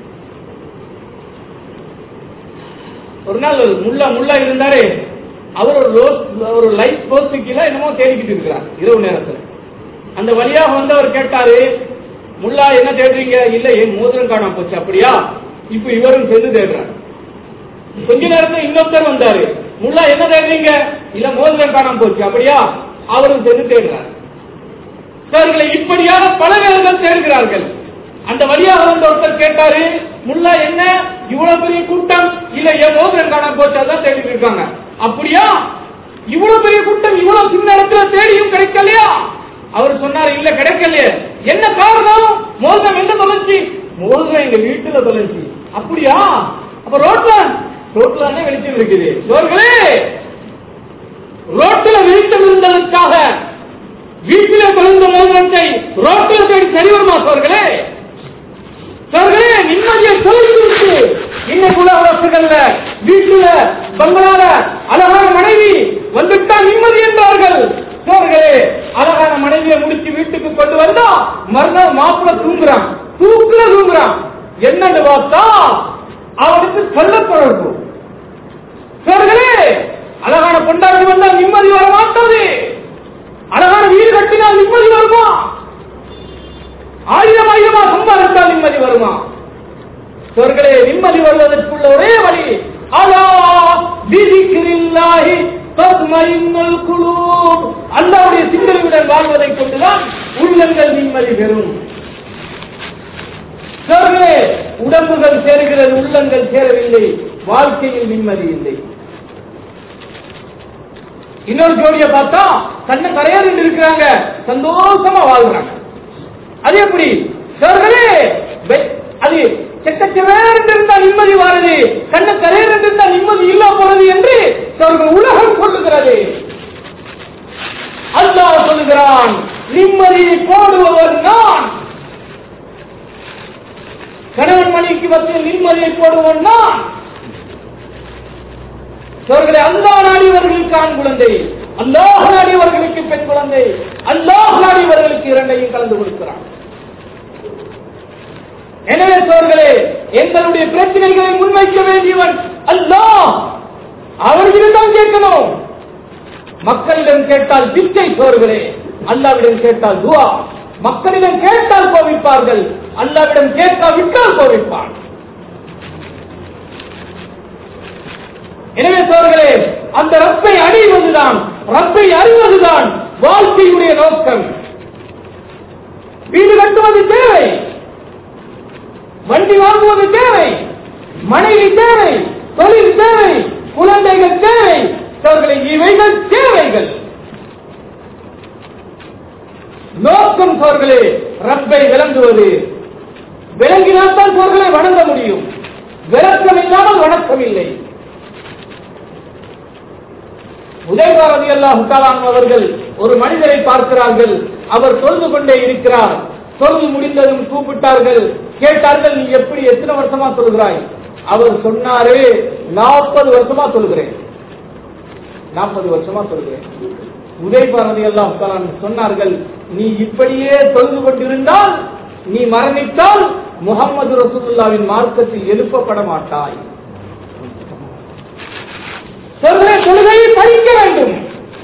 ஒரு நாள் முல்லா முல்லா இருந்தாரு அவர் ஒரு ரோஸ் ஒரு லைட் போஸ்ட் கீழே என்னமோ தேடிக்கிட்டு இருக்கிறார் இரவு நேரத்தில் அந்த வழியாக வந்து அவர் கேட்டாரு முல்லா என்ன தேடுறீங்க இல்ல என் மோதிரம் காணாம போச்சு அப்படியா இப்ப இவரும் சேர்ந்து தேடுறார் கொஞ்ச நேரத்துல இன்னொருத்தர் வந்தாரு முல்லா என்ன தேடுறீங்க இல்ல மோதிரம் காணாம போச்சு அப்படியா அவரும் சேர்ந்து தேடுறார் அவர்களை இப்படியாக பல பேர்கள் தேடுகிறார்கள் அந்த வழியாக வந்த ஒருத்தர் கேட்டாரு முல்லா என்ன இவ்வளவு பெரிய கூட்டம் இல்ல என் மோதிரம் காணாம போச்சு அதான் தேடிட்டு இருக்காங்க அப்படியா இவ்வளவு பெரிய கூட்டம் இவ்வளவு சின்ன இடத்துல தேடியும் கிடைக்கலையா அவர் சொன்னாரு இல்ல கிடைக்கலையே என்ன காரணம் மோதிரம் எங்க தொலைஞ்சி மோதிரம் எங்க வீட்டுல தொலைஞ்சி அப்படியா அப்ப ரோட்ல ரோட்ல வெளிச்சம் இருக்குது சோர்களே ரோட்ல வெளிச்சம் இருந்ததற்காக வீட்டிலே தொலைந்த மோதிரத்தை ரோட்டில் தேடி சரி வருமா சோர்களே சோர்களே நிம்மதியை தொலைவிட்டு இன்னைக்கு உலக வசதிகள்ல வீட்டுல பங்களால அழகான மனைவி வந்துட்டா நிம்மதி என்றார்கள் சோர்களே அழகான மனைவியை முடிச்சு வீட்டுக்கு கொண்டு வந்தா மறுநாள் மாப்பிள்ள தூங்குறான் தூக்குல தூங்குறான் என்னன்னு பார்த்தா அவனுக்கு கள்ள தொடர்பு சோர்களே அழகான கொண்டாடி வந்தா நிம்மதி வர மாட்டாது அழகான வீடு கட்டினால் நிம்மதி வருமா ஆயிரம் ஆயிரமா சம்பாதித்தால் நிம்மதி வருமா சோர்களே நிம்மதி வருவதற்குள்ள ஒரே வழி அலா விதிக்கிறில்லாஹி தத்மைன்னல் குலூப் அல்லாஹ்வுடைய சிந்தனையுடன் வாழ்வதை கொண்டுதான் உள்ளங்கள் நிம்மதி பெறும் சோர்களே உடம்புகள் சேருகிறது உள்ளங்கள் சேரவில்லை வாழ்க்கையில் நிம்மதி இல்லை இன்னொரு ஜோடியை பார்த்தா கண்ண கரையாறு இருக்கிறாங்க சந்தோஷமா வாழ்றாங்க அது எப்படி சோர்களே வெ- அது செக்கச்சவேர் இருந்தா நிம்மதி வாருது கண்ண கரையர் இருந்தா நிம்மதி இல்லா போறது என்று அவர்கள் உலகம் சொல்லுகிறது அல்லாஹ் சொல்லுகிறான் நிம்மதியை போடுபவர் நான் கணவன் மனைவிக்கு மத்தியில் நிம்மதியை போடுவன் நான் அவர்களை அல்லாஹ் நாடியவர்களுக்கு ஆண் குழந்தை அல்லாஹ் நாடியவர்களுக்கு பெண் குழந்தை அல்லாஹ் நாடியவர்களுக்கு இரண்டையும் கலந்து கொடுக்கிறான் எனவே சோர்களே எங்களுடைய பிரச்சனைகளை முன்வைக்க வேண்டியவன் அல்லாஹ் அவர்களிடம் கேட்கணும் மக்களிடம் கேட்டால் பிச்சை சோர்களே அல்லாவிடம் கேட்டால் துவா மக்களிடம் கேட்டால் கோவிப்பார்கள் அல்லாவிடம் கேட்காவிட்டால் கோவிப்பான் எனவே சோர்களே அந்த ரப்பை அடைவதுதான் ரப்பை அறிவதுதான் வாழ்க்கையுடைய நோக்கம் வீடு கட்டுவது தேவை வண்டி வாங்குவது தேவை மனைவி தேவை தொழில் தேவை குழந்தைகள் தேவை அவர்களை இவைகள் தேவைகள் நோக்கம் சோர்களே ரப்பை விளங்குவது விளங்கினால்தான் சோர்களை வணங்க முடியும் விளக்கம் இல்லாமல் வணக்கம் இல்லை உதயபாரதி அல்லாஹ் அவர்கள் ஒரு மனிதரை பார்க்கிறார்கள் அவர் தொழுது கொண்டே இருக்கிறார் தொழுது முடிந்ததும் கூப்பிட்டார்கள் கேட்டார்கள் நீ எப்படி எத்தனை வருஷமா சொல்கிறாய் அவர் சொன்னாரு நாற்பது வருஷமா சொல்கிறேன் நாற்பது வருஷமா சொல்கிறேன் உதயபாரதி அல்லாஹ் சொன்னார்கள் நீ இப்படியே தொழுது கொண்டிருந்தால் நீ மரணித்தால் முகமது ரசூலுல்லாவின் மார்க்கத்தில் எழுப்பப்பட மாட்டாய் சொல்ற தொழுகையை படிக்க வேண்டும்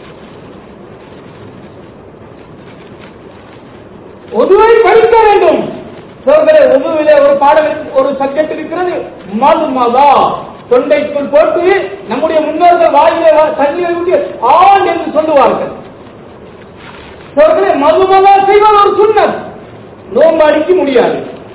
ஒதுவை படிக்க வேண்டும் சொல்கிற ஒதுவிலே ஒரு பாடம் இருக்கு- ஒரு சப்ஜெக்ட் இருக்கிறது மது மதா தொண்டைக்குள் போட்டு நம்முடைய முன்னோர்கள் வாயிலே வா- தண்ணீரை விட்டு ஆண் என்று சொல்லுவார்கள் சொல்கிற மதுமதா செய்வது ஒரு சுண்ணத் நோம்பு அடிக்க முடியாது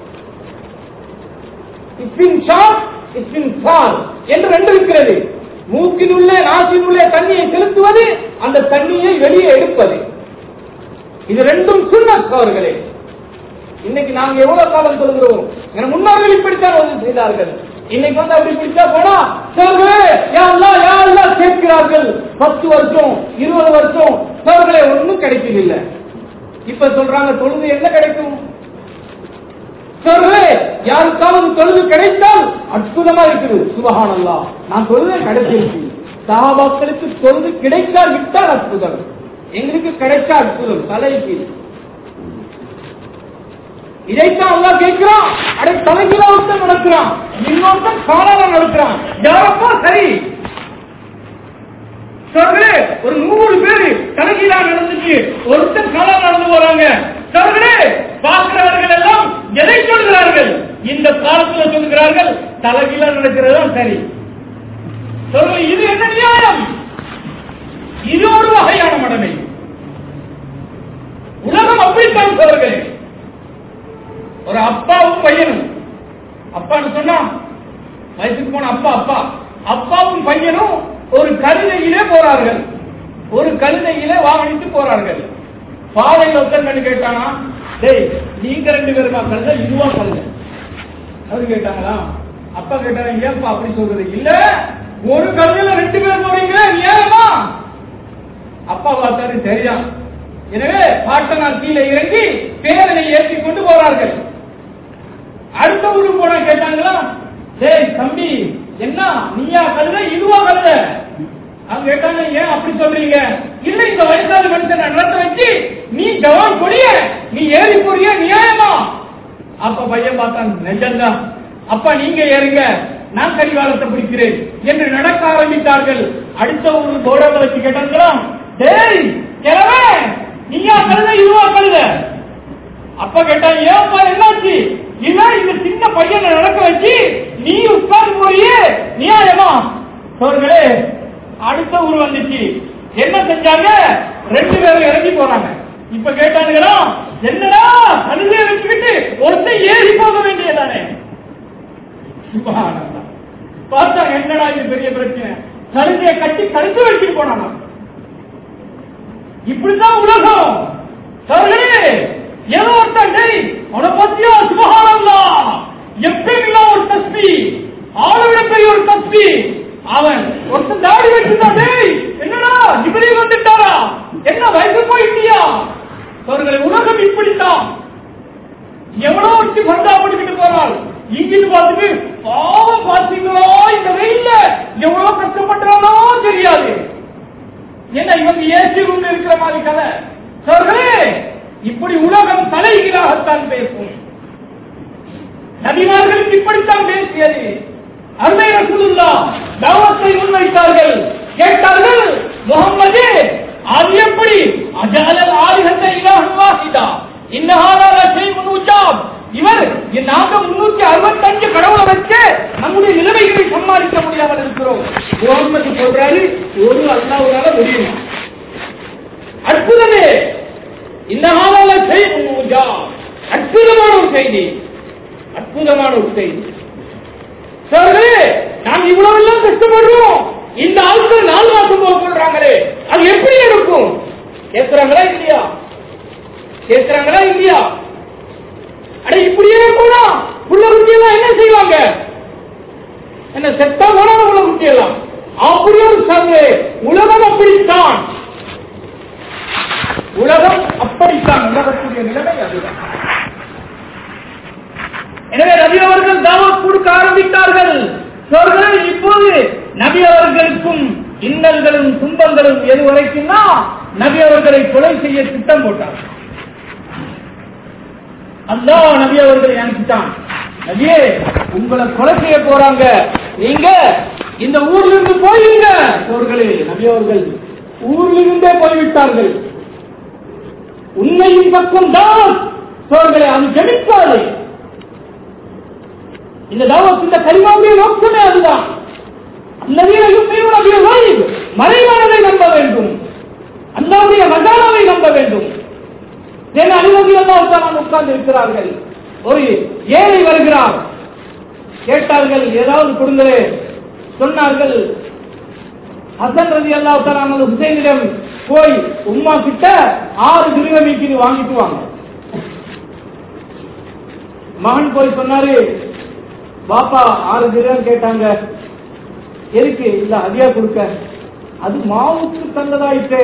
இஸ்பின் ஷாப் இஸ்பின் சால் என்று ரெண்டு இருக்கிறது மூக்கினுள்ளே நாசினுள்ளே தண்ணியை செலுத்துவது அந்த தண்ணியை வெளியே எடுப்பது இது ரெண்டும் சுண்ணத் அவர்களே இன்னைக்கு நாங்க எவ்வளவு காலம் சொல்கிறோம் என முன்னோர்கள் இப்படித்தான் வந்து செய்தார்கள் இன்னைக்கு வந்து அப்படி பிடிச்சா போனா சோர்களே யா அல்லாஹ் யா அல்லாஹ் கேட்கிறார்கள் பத்து வருஷம் இருபது வருஷம் சோர்களே ஒண்ணும் கிடைக்கவில்லை இப்ப சொல்றாங்க தொழுது என்ன கிடைக்கும் சோர்களே யாருக்காவது தொழுது கிடைத்தால் அற்புதமா இருக்குது சுபஹானல்லா நான் தொழுது கிடைச்சிருக்கு சஹாபாக்களுக்கு தொழுது கிடைத்தால் விட்டால் அற்புதம் எங்களுக்கு கிடைச்சா அற்புதம் தலைக்கு இதைத்தான் அல்லாஹ் கேட்கிறான் அடே தலைகீழா ஒருத்தன் நடக்கிறான் இன்னொருத்தன் காலால நடக்கிறான் யாரப்பா சரி சோர்களே ஒரு நூறு பேரு தலைகீழா நடந்துச்சு ஒருத்தன் காலால நடந்து போறாங்க சோர்களே பார்க்கிறவர்கள் எல்லாம் எதை சொல்கிறார்கள் இந்த காலத்துல சொல்கிறார்கள் தலைகீழா நடக்கிறது தான் சரி சொல்லுங்க இது என்ன நியாயம் இது ஒரு வகையான மடமை உலகம் அப்படித்தான் சொல்கிறேன் ஒரு அப்பாவும் பையனும் அப்பான்னு சொன்னா வயசுக்கு போன அப்பா அப்பா அப்பாவும் பையனும் ஒரு கழுதையிலே போறார்கள் ஒரு கழுதையிலே வாகனித்து போறார்கள் பாதையில் ஒருத்தன் கண்டு கேட்டானா டேய் நீங்க ரெண்டு பேருமா கழுத இதுவா கழுத அது கேட்டாங்களா அப்பா கேட்டாங்க ஏன்பா அப்படி சொல்றது இல்ல ஒரு கழுதையில ரெண்டு பேர் போறீங்களே நியாயமா அப்பா பார்த்தாரு சரியா எனவே பாட்டனார் கீழே இறங்கி பேரனை ஏற்றி கொண்டு போறார்கள் அடுத்த ஊருக்கு போனா கேட்டாங்களா டேய் தம்பி என்ன நீயா கழுத இதுவா கழுத அவங்க கேட்டாங்க ஏன் அப்படி சொல்றீங்க இல்ல இந்த வயசான மனுஷனை நடத்த வச்சு நீ ஜவான் கொடிய நீ ஏறி போறிய நியாயமா அப்ப பையன் பார்த்தான் நிஜம்தான் அப்பா நீங்க ஏறுங்க நான் கடிவாளத்தை பிடிக்கிறேன் என்று நடக்க ஆரம்பித்தார்கள் அடுத்த ஊர் போர்டர்ல வச்சு கேட்டாங்களா டேய் கிழவே நீயா கழுத இதுவா கழுத அப்ப கேட்டா ஏப்பா என்னாச்சு இல்ல இந்த சின்ன பையனை நடக்க வச்சு நீ உட்கார்ந்து போறியே நியாயமா சோர்களே அடுத்த ஊர் வந்துச்சு என்ன செஞ்சாங்க ரெண்டு பேரும் இறங்கி போறாங்க இப்ப கேட்டானுங்களா என்னடா கழுதையை வச்சுக்கிட்டு ஒருத்தன் ஏறி போக வேண்டியதானே சுபஹானல்லாஹ். பார்த்தா என்னடா இது பெரிய பிரச்சனை கழுதைய கட்டி கழுத்து வச்சுட்டு போனானா இப்படிதான் உலகம் சர்களே ஏதோ ஒருத்தன் டேய் அவனை பத்தியா சுபகானந்தா எப்பயும் இல்ல ஒரு தஸ்பி ஆளை விட பெரிய ஒரு தஸ்பி அவன் ஒருத்தன் தாடி வச்சிருந்தான் டேய் என்னடா இப்படி வந்துட்டாரா என்ன வயசு போயிட்டியா அவர்களை உலகம் இப்படித்தான் எவ்வளவு ஒட்டி பந்தா பண்ணிக்கிட்டு போறாள் இங்கிட்டு பார்த்துட்டு பாவம் பார்த்தீங்களா இந்த வெயில்ல எவ்வளவு கஷ்டப்படுறானோ தெரியாது என்ன இவங்க ஏசி ரூம்ல இருக்கிற மாதிரி கதை சோர்களே இப்படி உலகம் தலைகீழாகத்தான் பேசும் நபிமார்களுக்கு இப்படித்தான் பேசியது அருமை ரசூலுல்லா தாவத்தை முன்வைத்தார்கள் கேட்டார்கள் முகம்மது அது எப்படி அஜாலல் ஆலிஹத்தை இலாஹன் வாஹிதா இன்னஹாரா ஷைஉன் உஜாப் இவர் நாங்க முன்னூத்தி அறுபத்தஞ்சு கடவுளை வச்சு நம்முடைய நிலைமைகளை சமாளிக்க முடியாமல் இருக்கிறோம் முகம்மது சொல்றாரு ஒரு அல்லாவுனால முடியும் அற்புதமே இன்னஹாரா ஷைஉன் உஜாப் அற்புதமான ஒரு செய்தி அற்புதமான ஒரு செய்தி சோர்களே நாம் இவ்வளவு எல்லாம் கஷ்டப்படுறோம் இந்த ஆட்கள் நாலு மாசம் போக சொல்றாங்களே அது எப்படி இருக்கும் கேட்கிறாங்களா இல்லையா கேட்கிறாங்களா இல்லையா அட இப்படியே போனா புள்ள குட்டி எல்லாம் என்ன செய்வாங்க என்ன செத்தா போனா புள்ள குட்டி எல்லாம் அப்படி ஒரு சர்வே உலகம் அப்படித்தான் உலகம் அப்படித்தான் உலகத்துடைய நிலைமை அதுதான் எனவே நபி அவர்கள் தாவத் கொடுக்க ஆரம்பித்தார்கள் சோர்களே இப்போது நபி அவர்களுக்கும் இன்னல்களும் துன்பங்களும் எது வரைக்கும்னா நபி அவர்களை கொலை செய்ய திட்டம் போட்டார் அல்லாஹ் நபி அவர்களை அனுப்பிட்டான் நபியே உங்களை கொலை செய்ய போறாங்க நீங்க இந்த ஊர்ல இருந்து போயிருங்க சோர்களே நபி அவர்கள் ஊர்ல இருந்தே போய்விட்டார்கள் உண்மையின் பக்கம் தான் சோர்களே அது ஜெபித்தாலே இந்த தாவத் இந்த கலிமாவுடைய நோக்கமே அதுதான் மறைவானதை நம்ப வேண்டும் அல்லாவுடைய மகானாவை நம்ப வேண்டும் என அனுமதி எல்லாம் உட்கார்ந்து இருக்கிறார்கள் ஒரு ஏழை வருகிறார் கேட்டார்கள் ஏதாவது கொடுங்களே சொன்னார்கள் ஹசன் ரதி அல்லா தலாமல் ஹுசைனிடம் போய் உம்மா கிட்ட ஆறு திருவமிக்கு வாங்கிட்டு வாங்க மகன் போய் சொன்னாரு பாப்பா ஆறு திரம் கேட்டாங்க எதுக்கு இல்ல அதியா கொடுக்க அது மாவுக்கு தந்ததாயிட்டு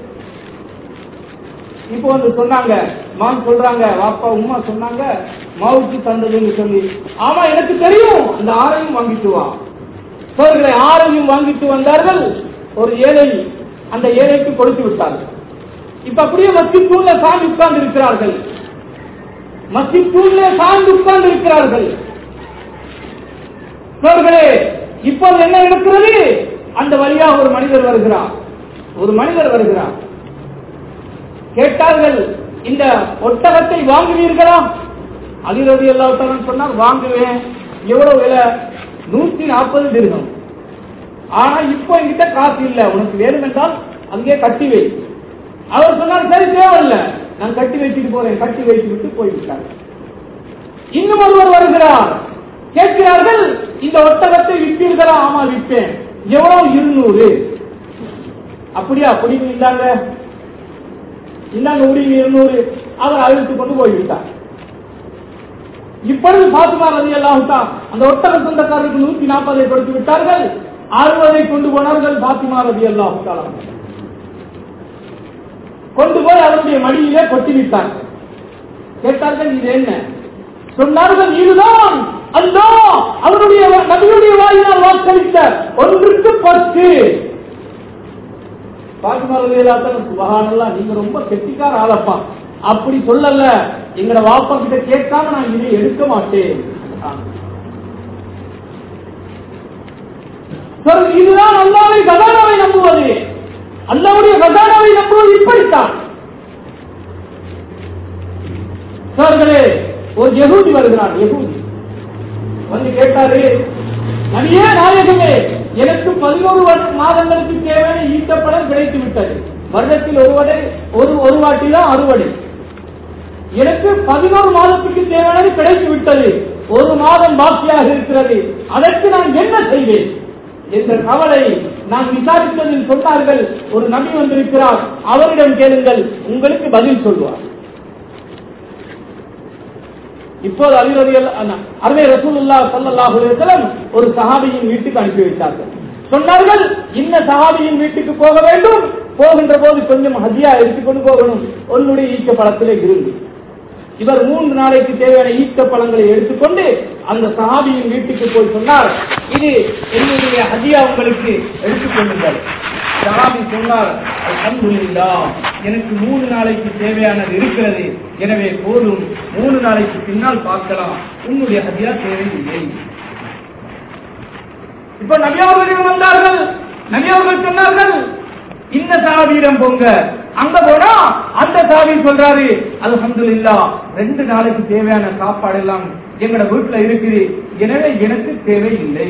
இப்போ வந்து சொன்னாங்க மான் சொல்றாங்க வாப்பா உமா சொன்னாங்க மாவுக்கு தந்ததுன்னு சொல்லி ஆமா எனக்கு தெரியும் அந்த ஆறையும் வாங்கிட்டு வா சோழர்களை ஆறையும் வாங்கிட்டு வந்தார்கள் ஒரு ஏழை அந்த ஏழைக்கு கொடுத்து விட்டார்கள் இப்ப அப்படியே மத்தி தூண்ல சார்ந்து உட்கார்ந்து இருக்கிறார்கள் மத்தி தூண்ல சார்ந்து உட்கார்ந்து இருக்கிறார்கள் சோர்களே இப்போது என்ன நடக்கிறது அந்த வழியா ஒரு மனிதர் வருகிறார் ஒரு மனிதர் வருகிறார் கேட்டார்கள் இந்த ஒட்டகத்தை வாங்குவீர்களா அலிரதி எல்லாத்தாலும் சொன்னார் வாங்குவேன் எவ்வளவு விலை நூத்தி நாற்பது திருகம் ஆனா இப்போ என்கிட்ட காசு இல்ல உனக்கு வேணும் என்றால் அங்கே கட்டி வை அவர் சொன்னார் சரி தேவையில்லை நான் கட்டி வச்சுட்டு போறேன் கட்டி வைத்து விட்டு போய்விட்டார் இன்னும் ஒருவர் வருகிறார் கேட்கிறார்கள் இந்த ஒட்டகத்தை விற்பீர்களா ஆமா விற்பேன் எவ்வளவு இருநூறு அப்படியா அப்படின்னு இல்லாங்க இந்தாங்க உடைய இருநூறு அவர் அழுத்து கொண்டு போய்விட்டார் இப்பொழுது பாத்துமா ரதி எல்லாம் அந்த ஒட்டக சொந்தக்காரருக்கு நூத்தி நாற்பதை கொடுத்து விட்டார்கள் அறுபதை கொண்டு போனார்கள் பாத்திமா ரதி எல்லாம் கொண்டு போய் அவருடைய மடியிலே கொட்டி விட்டார் கேட்டார்கள் இது என்ன சொன்னார்கள் இதுதான் அல்லா அவருடைய நபியுடைய வாயினால் வாக்களித்த ஒன்றுக்கு பத்து சுபகானல்லா நீங்க ரொம்ப கெட்டிக்கார ஆளப்பா அப்படி சொல்லல எங்கட வாப்பா கிட்ட கேட்காம நான் இதை எடுக்க மாட்டேன் இதுதான் அல்லாவை கதானாவை நம்புவது அல்லாவுடைய கதானாவை நம்புவது இப்படித்தான் சார்களே ஒரு யகூதி வருகிறார் யகூதி வந்து கேட்டாரு நபியே நாயகமே எனக்கு பதினோரு மாதங்களுக்கு தேவையான ஈட்டப்படம் கிடைத்து விட்டது வருடத்தில் ஒரு வடை ஒரு ஒரு வாட்டி தான் அறுவடை எனக்கு பதினோரு மாதத்துக்கு தேவையானது கிடைத்து விட்டது ஒரு மாதம் பாக்கியாக இருக்கிறது அதற்கு நான் என்ன செய்வேன் என்ற கவலை நான் விசாரித்ததில் சொன்னார்கள் ஒரு நபி வந்திருக்கிறார் அவரிடம் கேளுங்கள் உங்களுக்கு பதில் சொல்வார் இப்போது அலிரதியல் அருமை ரசூலுல்லா ஸல்லல்லாஹு அலைஹி வஸல்லம் ஒரு சஹாபியின் வீட்டுக்கு அனுப்பி வைத்தார்கள் சொன்னார்கள் இந்த சஹாபியின் வீட்டுக்கு போக வேண்டும் போகின்ற போது கொஞ்சம் ஹதியா எடுத்துக்கொண்டு போகணும் உன்னுடைய ஈச்ச பழத்திலே இருந்து இவர் மூன்று நாளைக்கு தேவையான ஈச்ச பழங்களை எடுத்துக்கொண்டு அந்த சஹாபியின் வீட்டுக்கு போய் சொன்னார் இது என்னுடைய ஹதியா உங்களுக்கு எடுத்துக்கொள்ளுங்கள் சஹாபி சொன்னார் அல்ஹம்துலில்லாஹ் எனக்கு மூணு நாளைக்கு தேவையானது இருக்கிறது எனவே போதும் மூணு நாளைக்கு பின்னால் பார்க்கலாம் உன்னுடைய ஹதியா தேவையில்லை இப்ப நபியவர்களிடம் வந்தார்கள் நபியவர்கள் சொன்னார்கள் இந்த சாவியிடம் போங்க அங்க போனா அந்த சாவி சொல்றாரு அல்ஹம்துலில்லா ரெண்டு நாளைக்கு தேவையான சாப்பாடு எல்லாம் எங்கட வீட்டுல இருக்குது எனவே எனக்கு தேவையில்லை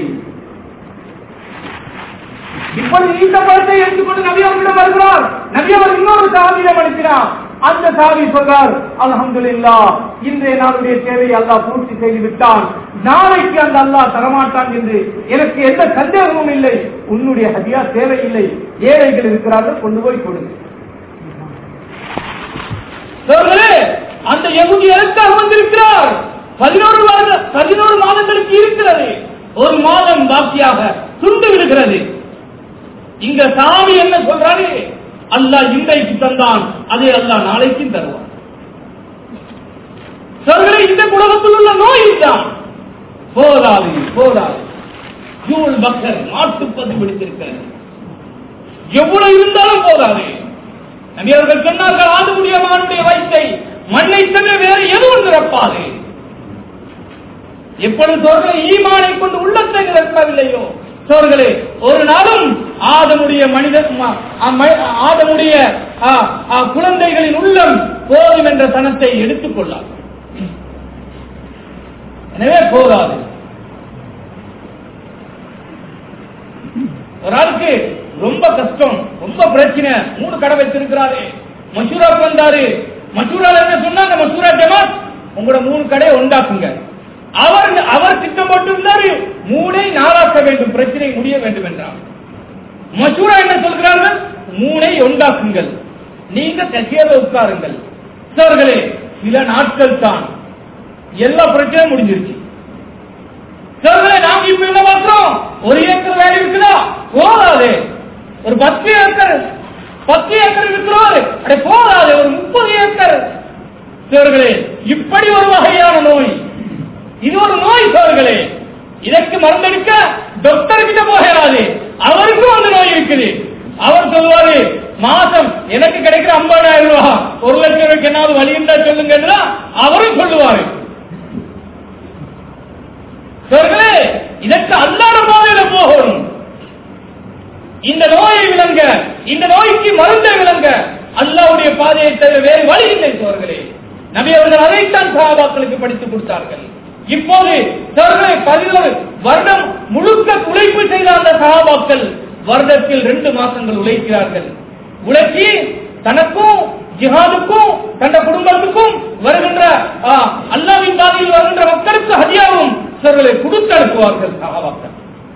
இப்பொழுது இந்த பழத்தை எடுத்துக்கொண்டு நபி அவர்களிடம் வருகிறார் நபி அவர் இன்னொரு சாவியிடம் அனுப்பினார் அந்த சாவி சொல்றார் அல்ஹம்துலில்லா இன்றைய நாளுடைய தேவையை அல்லாஹ் பூர்த்தி செய்து விட்டான் நாளைக்கு அந்த அல்லாஹ் தரமாட்டான் என்று எனக்கு எந்த சந்தேகமும் இல்லை உன்னுடைய ஹதியா தேவையில்லை ஏழைகள் இருக்கிறார்கள் கொண்டு போய் கொடுங்க சோழர்களே, அந்த யகுதி எதற்காக வந்திருக்கிறார் பதினோரு வருட பதினோரு மாதங்களுக்கு இருக்கிறது ஒரு மாதம் பாக்கியாக துண்டு விடுகிறது இங்க சாமி என்ன சொல்றாரு அல்லாஹ் இன்றைக்கு தந்தான் அதே அல்லாஹ் நாளைக்கும் தருவான் சோழர்களே, இந்த உலகத்தில் உள்ள நோய் தான் போதாது போதாது ஜூல் பக்கர் மாட்டுப்பது பிடித்திருக்கிறது எவ்வளவு இருந்தாலும் போதாது நபி அவர்கள் சொன்னார்கள் ஆண்டுடைய மகனுடைய வயிற்றை மண்ணை தவிர வேறு எதுவும் நிரப்பாது எப்பொழுது சோர்களே ஈமானை கொண்டு உள்ளத்தை நிரப்பவில்லையோ சோர்களே ஒரு நாளும் ஆதமுடைய மனித ம- அம்ம- ஆதமுடைய ஆ, ஆ, குழந்தைகளின் உள்ளம் போதும் என்ற தனத்தை எடுத்துக் கொள்ளாது எனவே போதாது ஒரு ஆளுக்கு ரொம்ப கஷ்டம் ரொம்ப பிரச்சனை மூணு கடை வச்சிருக்கிறாரு மசூராக்கு வந்தாரு மசூரால என்ன சொன்னாங்க மசூரா ஜமாத் உங்களோட மூணு கடையை உண்டாக்குங்க அவர் அவர் திட்டம் போட்டிருந்தாரு மூணை நாளாக்க வேண்டும் பிரச்சனை முடிய வேண்டும் என்றார் மசூரா என்ன சொல்கிறார்கள் மூணை உண்டாக்குங்கள் நீங்க கசியல உட்காருங்கள் சார்களே சில நாட்கள் தான் எல்லா பிரச்சனையும் முடிஞ்சிருச்சு சார்களே நாங்க இப்ப என்ன பார்க்கிறோம் ஒரு ஏக்கர் வேலை இருக்குதா போதாது ஒரு பத்து ஏக்கர் பத்து ஏக்கர் இருக்கிறோம் அடே போதாது ஒரு முப்பது ஏக்கர் சோர்களே இப்படி ஒரு வகையான நோய் இது ஒரு நோய் சோர்களே இதற்கு மருந்தெடுக்க டாக்டர் கிட்ட போகிறாது அவருக்கும் அந்த நோய் இருக்குது அவர் சொல்லுவாரு மாசம் எனக்கு கிடைக்கிற ஐம்பதாயிரம் ரூபாய் ஒரு லட்சம் ரூபாய்க்கு என்னாவது வழி இருந்தா சொல்லுங்கன்னா அவரும் சொல்லுவாரு சோர்களே இதற்கு அல்லாத பாதையில போகணும் இந்த நோயை விளங்க இந்த நோய்க்கு மருந்தை விளங்க அல்லாவுடைய பாதையை தவிர வேறு வழி இல்லை சோர்களே நபி அவர்கள் அதைத்தான் சகாபாக்களுக்கு படித்துக் கொடுத்தார்கள் இப்போது சோர்களே பதினோரு வருடம் முழுக்க உழைப்பு செய்த அந்த சகாபாக்கள் வருடத்தில் ரெண்டு மாசங்கள் உழைக்கிறார்கள் உழைச்சி தனக்கும் ஜிஹாதுக்கும் தந்த குடும்பத்துக்கும் வருகின்ற ஆ, அல்லாவின் பாதையில் வருகின்ற மக்களுக்கு ஹதியாவும் சோர்களை கொடுத்து அனுப்புவார்கள் சகாபாக்கள்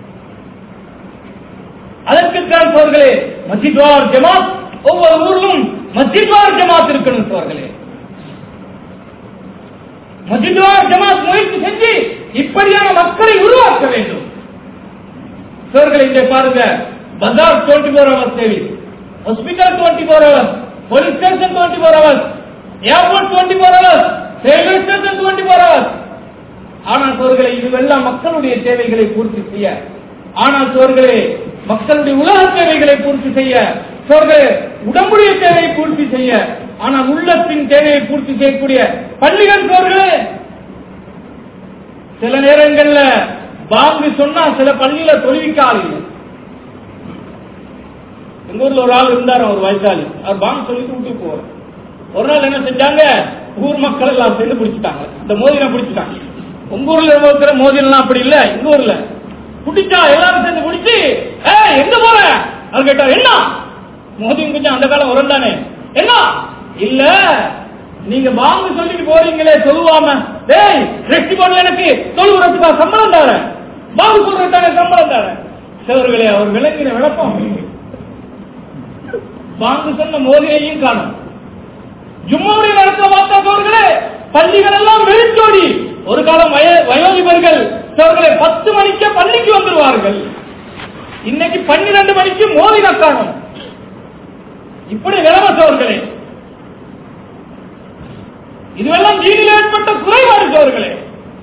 அதற்குத்தான் சோர்களே மசித்வார் ஜமாத் ஒவ்வொரு ஊரிலும் மசித்வார் ஜமாத் இருக்கணும் சோர்களே மசித்வார் ஜமாத் முயற்சி செஞ்சு இப்படியான மக்களை உருவாக்க வேண்டும் சோர்களே இங்கே பாருங்க பஜார் twenty four hours service hospital twenty four hours police station twenty four hours airport twenty four hours railway station twenty four hours ஆனால் சோர்களே இதுவெல்லாம் மக்களுடைய தேவைகளை பூர்த்தி செய்ய ஆனால் சோர்களே மக்களுடைய உலக தேவைகளை பூர்த்தி செய்ய சோர்களே உடம்புடைய தேவையை பூர்த்தி செய்ய ஆனால் உள்ளத்தின் தேவையை பூர்த்தி செய்யக்கூடிய பள்ளிகள் சோர்களே சில நேரங்கள்ல பாங்கு சொன்னா சில பள்ளியில தொழுவிக்க ஆள் இல்லை எங்க ஊர்ல ஒரு ஆள் இருந்தார் ஒரு வயசாளி அவர் பாங்கு சொல்லிட்டு விட்டு போவார் ஒரு நாள் என்ன செஞ்சாங்க ஊர் மக்கள் எல்லாம் சேர்ந்து பிடிச்சிட்டாங்க இந்த மோதினை பிடிச்சிட்டாங்க உங்க ஊர்ல இருக்கிற மோதினம் அப்படி இல்ல எங்க ஊர்ல பிடிச்சா எல்லாரும் சேர்ந்து பிடிச்சி ஏ எங்க போற அவர் கேட்டார் என்ன மோதியம் கொஞ்சம் அந்த காலம் வரும் தானே என்ன இல்ல நீங்க வாங்க சொல்லிட்டு போறீங்களே சொல்லுவாம டேய் ரெஸ்டி போடல எனக்கு தொழுகிறதுக்கா சம்பளம் தரேன் வாங்க சொல்றதுக்கான சம்பளம் தரேன் சிவர்களே அவர் விளங்கின விளப்பம் வாங்க சொன்ன மோதியையும் காணும் ஜும்மாவுடைய நடத்த பார்த்தா சோர்களே பள்ளிகள் எல்லாம் வெறிச்சோடி ஒரு காலம் வய வயோதிபர்கள் சோர்களே பத்து மணிக்கு பள்ளிக்கு வந்துருவார்கள் இன்னைக்கு பன்னிரண்டு மணிக்கு மோதி காணும் இப்படி நிலைமை சோர்களே இதுவெல்லாம் வீட்டில் ஏற்பட்ட குறைபாடு சோர்களே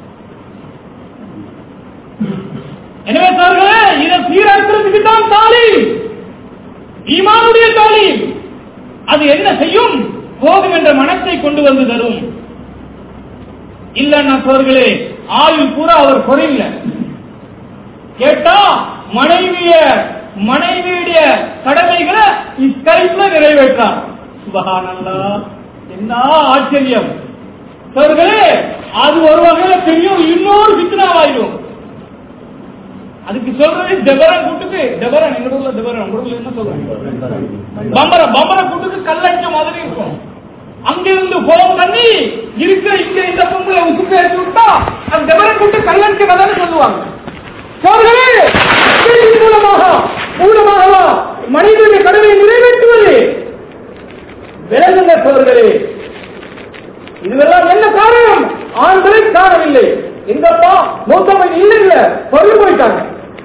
எனவே சோர்களே இதை சீராக்கிறதுக்கு தான் தாலீம் ஈமானுடைய தாலீம் அது என்ன செய்யும் போகும் என்ற மனத்தை கொண்டு வந்து தரும் இல்லன்னா சோர்களே ஆயுள் பூரா அவர் குறையில கேட்டா மனைவிய மனைவியுடைய கடமைகளை இஸ்கைப்ல நிறைவேற்றார் சுபகானல்லா என்ன ஆச்சரியம் சோர்களே அது ஒரு வகையில தெரியும் இன்னொரு சித்தனாவாயிடும் அதுக்கு சொல்றது டெபரன் கூட்டுக்கு டெபரன் எங்க ஊர்ல டெபரன் உங்க ஊர்ல என்ன சொல்றாங்க பம்பர பம்பர கூட்டுக்கு கல்லடிச்ச மாதிரி இருக்கும் அங்கிருந்து போன் பண்ணி இருக்கிற இங்க இந்த பொம்பளை உசுப்பு ஏற்றி விட்டா அந்த டெபரன் கூட்டு கல்லடிச்ச கதை சொல்லுவாங்க சோர்களே இதன் மூலமாக மூலமாகவா மனிதனுடைய கடமை நிறைவேற்றுவது விளங்குங்க சோர்களே இதுவெல்லாம் என்ன காரணம் ஆண்களை காணவில்லை எங்கப்பா மூத்தவன் இல்லை இல்ல சொல்லி போயிட்டாங்க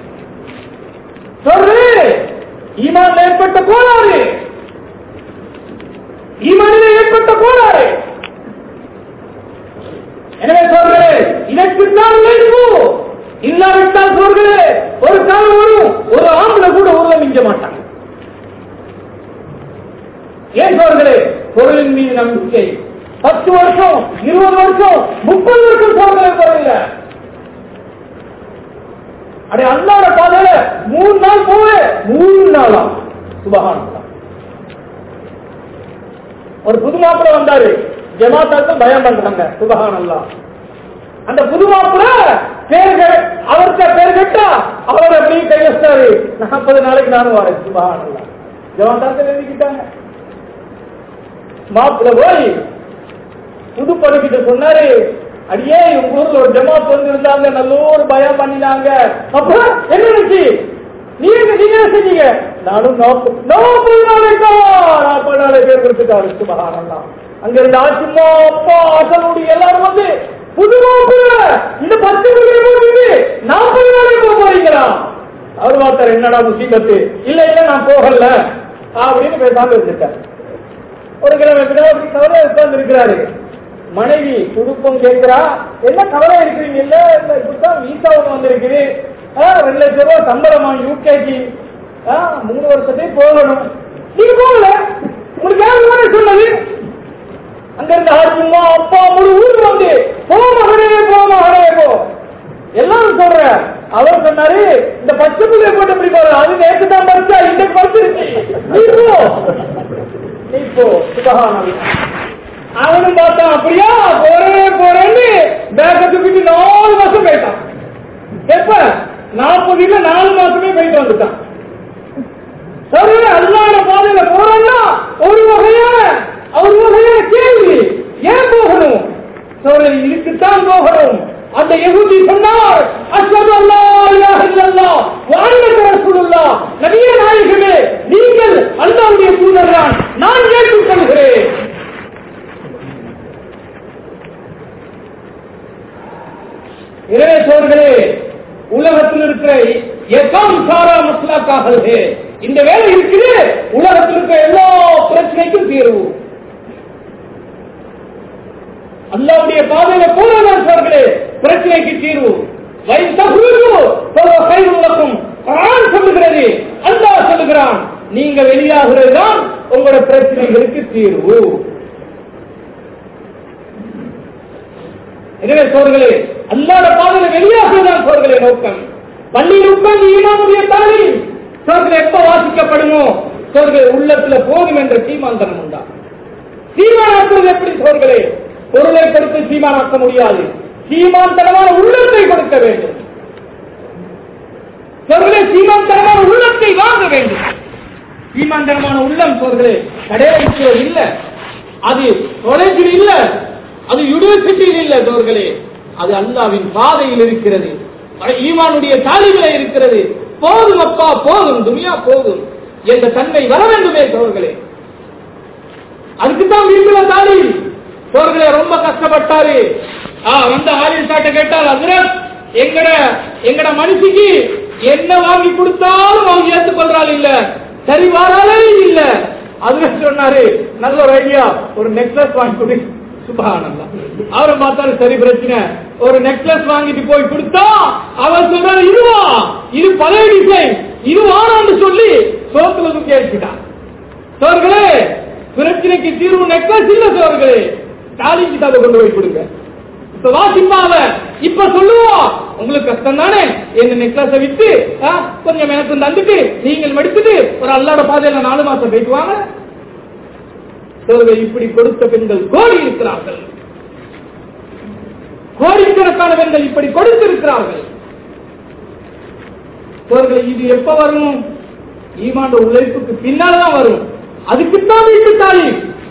சொல்றே ஈமான் ஏற்பட்ட கோளாறு ஈமானில் ஏற்பட்ட கோளாறு எனவே சொல்றே இதற்குத்தான் உழைப்பு இல்லாவிட்டால் சொல்றே ஒரு காலம் வரும் ஒரு ஆம்பளை கூட உருவ மிஞ்ச மாட்டாங்க ஏன் சொல்றே பொருளின் மீது நம்பிக்கை பத்து வருஷம் இருபது வருஷம் முப்பது வருஷம் சோதனை குறையில அடே அண்ணாட பாதையில மூணு நாள் போல மூணு நாளா சுபகான் ஒரு புது மாப்பிள்ள வந்தாரு ஜமாத்தாக்கு பயம் பண்றாங்க சுபகான் அல்லா அந்த புது மாப்பிள்ள பேர் கே- அவர்கிட்ட பேர் கேட்டா அவர் அப்படியே கை வச்சாரு நாற்பது நாளைக்கு நானும் வரேன் சுபகான் அல்லா ஜமாத்தாக்கு எழுதிக்கிட்டாங்க மாப்பிள்ள போய் புது படுக்கிட்ட சொன்னாரு அடியே உங்க ஊர்ல ஒரு ஜமாத் வந்து இருந்தாங்க நல்ல ஒரு பயம் பண்ணினாங்க அப்புறம் என்ன இருந்துச்சு நீங்க நீங்க என்ன செஞ்சீங்க நானும் நாற்பது நாற்பது நாளைக்கா நாற்பது நாளை பேர் கொடுத்துட்டாரு சுபகானல்லாம் அங்க இருந்த ஆச்சுமா அப்பா அசலுடைய எல்லாரும் வந்து புது மாப்பிள்ள இந்த பத்து மணி போட்டு நாற்பது நாளைக்கு போக போறீங்களா அவர் பார்த்தாரு என்னடா முசீபத்து இல்ல இல்ல நான் போகல அப்படின்னு பேசாம இருந்துட்டார் ஒரு கிழமை அப்படி கவலை உட்கார்ந்து இருக்கிறாரு மனைவி குடும்பம் கேட்கிறா என்ன கவலை இருக்கிறீங்க இல்ல இல்ல இப்படித்தான் வீசா ஒண்ணு வந்திருக்குது ஆ, ரெண்டு லட்சம் ரூபாய் சம்பளமா யூகேஜி மூணு வருஷத்தையும் போகணும் நீங்க போகல உங்களுக்கு யார் வேலை சொன்னது அங்க இருந்த ஆச்சுமா அப்பா முழு ஊருக்கு வந்து போ மகனே போ மகனே போ எல்லாரும் சொல்ற அவர் சொன்னாரு இந்த பச்சை புள்ளைய போட்டு எப்படி போற அது நேற்று தான் பறிச்சா இன்னைக்கு பறிச்சிருச்சு நீ போ நீ போ சுபகானல்லா அவனும் பார்த்தான் அப்படியா போறேன் போறேன்னு பேக்க தூக்கிட்டு நாலு மாசம் போயிட்டான் எப்ப நாற்பது இல்ல நாலு மாசமே போயிட்டு வந்துட்டான் சரி அல்லாத பாதையில போறோம்னா ஒரு வகையான ஒரு வகையான கேள்வி ஏன் போகணும் சரி இதுக்குத்தான் போகணும் அந்த யகுதி சொன்னார் அஸ்வது அல்லா இலாஹ இல்லல்லாஹ் வ அன்னக ரசூலுல்லாஹ் நபியே நாயகமே நீங்கள் அல்லாஹ்வுடைய தூதர்தான் நான் ஏற்றுக்கொள்கிறேன் எனவே சோர்களே உலகத்தில் இருக்கிற எல்லாம் சாரா மசலாக்காக இந்த வேலை இருக்குது உலகத்தில் இருக்கிற எல்லா பிரச்சனைக்கும் தீர்வு அல்லாவுடைய பாதையில போறான் சோர்களே பிரச்சனைக்கு தீர்வு கைவுள்ளக்கும் குரான் சொல்லுகிறது அல்லாஹ் சொல்லுகிறான் நீங்க வெளியாகிறது தான் உங்களோட பிரச்சனைகளுக்கு தீர்வு எனவே சோர்களே அல்லாத பாதையில வெளியாகுதான் சோர்களே நோக்கம் பள்ளியில் உட்கார்ந்து ஈமானுடைய தாலீம் சோர்கள் எப்ப வாசிக்கப்படுமோ சோர்கள் உள்ளத்துல போதும் என்ற சீமாந்தனம் உண்டா சீமானாக்குவது எப்படி சோர்களே பொருளை கொடுத்து சீமானாக்க முடியாது சீமாந்தனமான உள்ளத்தை கொடுக்க வேண்டும் சோர்களே சீமாந்தனமான உள்ளத்தை வாங்க வேண்டும் சீமாந்தனமான உள்ளம் சோர்களே கடையில் இல்ல அது காலேஜில் இல்ல அது யூனிவர்சிட்டியில் இல்ல தோர்களே அது அல்லாவின் பாதையில் இருக்கிறது ஈமானுடைய தாலிவில இருக்கிறது போதும் அப்பா போதும் துனியா போதும் என்ற தன்மை வர வேண்டுமே தோர்களே அதுக்குத்தான் வீட்டுல தாலி தோர்களே ரொம்ப கஷ்டப்பட்டாரு ஆ, வந்த ஆலில் சாட்ட கேட்டால் ஹசரத் எங்கட எங்கட மனுஷிக்கு என்ன வாங்கி கொடுத்தாலும் அவங்க ஏத்துக்கொள்றாள் இல்ல சரி வாராலே இல்ல அதுல சொன்னாரு நல்ல ஒரு ஐடியா ஒரு நெக்லஸ் வாங்கி கொடு சுபஹானல்லாஹ் அவரை பார்த்தாரு சரி பிரச்சனை ஒரு நெக்லஸ் வாங்கிட்டு போய் கொடுத்தா அவர் சொல்றாரு இதுவா இது பழைய டிசைன் இது வாரான்னு சொல்லி சோத்துல தூக்கி அடிச்சுட்டான் சோர்களே பிரச்சனைக்கு தீர்வு நெக்லஸ் இல்ல சோர்களே தாலி கிட்டாபை கொண்டு போய் கொடுங்க இப்ப வாசிப்பாவ இப்ப சொல்லுவோம் உங்களுக்கு கஷ்டம் தானே என்ன நெக்லஸ விட்டு ஆ, கொஞ்சம் எனக்கு தந்துட்டு நீங்கள் மடிச்சுட்டு ஒரு அல்லாட பாதையில நாலு மாசம் போயிட்டு வாங்க சோர்கள் இப்படி கொடுத்த பெண்கள் கோடி இருக்கிறார்கள் கோடிக்கணக்கான பெண்கள் இப்படி கொடுத்திருக்கிறார்கள் சோர்கள் இது எப்ப வரும் ஈமாண்ட உழைப்புக்கு பின்னால்தான் வரும் அதுக்குத்தான் வீட்டு தாலி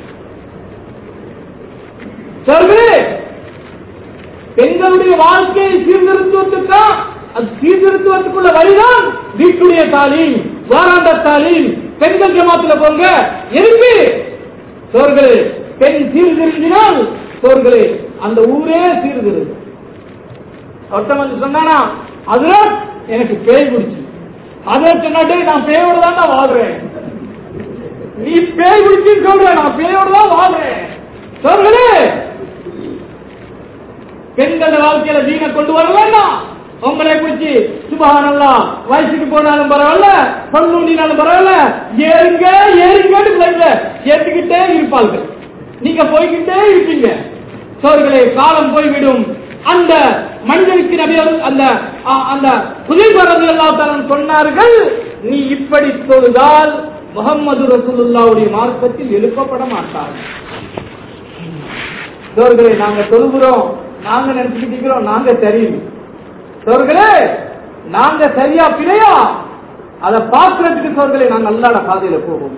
சோர்களே பெண்களுடைய வாழ்க்கையை சீர்திருத்துவதற்கா அது சீர்திருத்துவதற்குள்ள வழிதான் வீட்டுடைய தாலீம் வாராந்த தாலீம் பெண்கள் ஜமாத்துல போங்க எதுக்கு சோர்களே பெண் சீர்திருந்தினால் சோர்களே அந்த ஊரே சீர்திருது ஒருத்தன் வந்து சொன்னானா அதுல எனக்கு பேய் பிடிச்சு அதை சொன்னாட்டே நான் பேயோட தான் நான் வாழ்றேன் நீ பேய் பிடிச்சுன்னு சொல்ற நான் பேயோட தான் வாழ்றேன் சோர்களே பெண்கள் வாழ்க்கையில தீன கொண்டு வர வேண்டாம் உங்களை குறிச்சு சுபஹானல்லா வயசுக்கு போனாலும் பரவாயில்ல பல்லுண்டினாலும் பரவாயில்ல ஏறுங்க ஏறுங்கன்னு பிள்ளைங்க ஏத்துக்கிட்டே இருப்பார்கள் நீங்க போய்கிட்டே இருப்பீங்க சோர்களே காலம் போய்விடும் அந்த மனிதனுக்கு நபி அவர்கள் அந்த அ- அந்த புதைபரது எல்லாத்தாரும் சொன்னார்கள் நீ இப்படி தொழுதால் முகம்மது ரசூலுல்லாவுடைய மார்க்கத்தில் எழுப்பப்பட மாட்டார்கள் சோர்களே நாங்க தொழுகிறோம் நாங்க நினைச்சுக்கிட்டு இருக்கிறோம் நாங்க தெரியும் சோர்களே நாங்க சரியா பிழையா அதை பார்க்கறதுக்கு சோர்களே நாங்க அல்லாட பாதையில போவோம்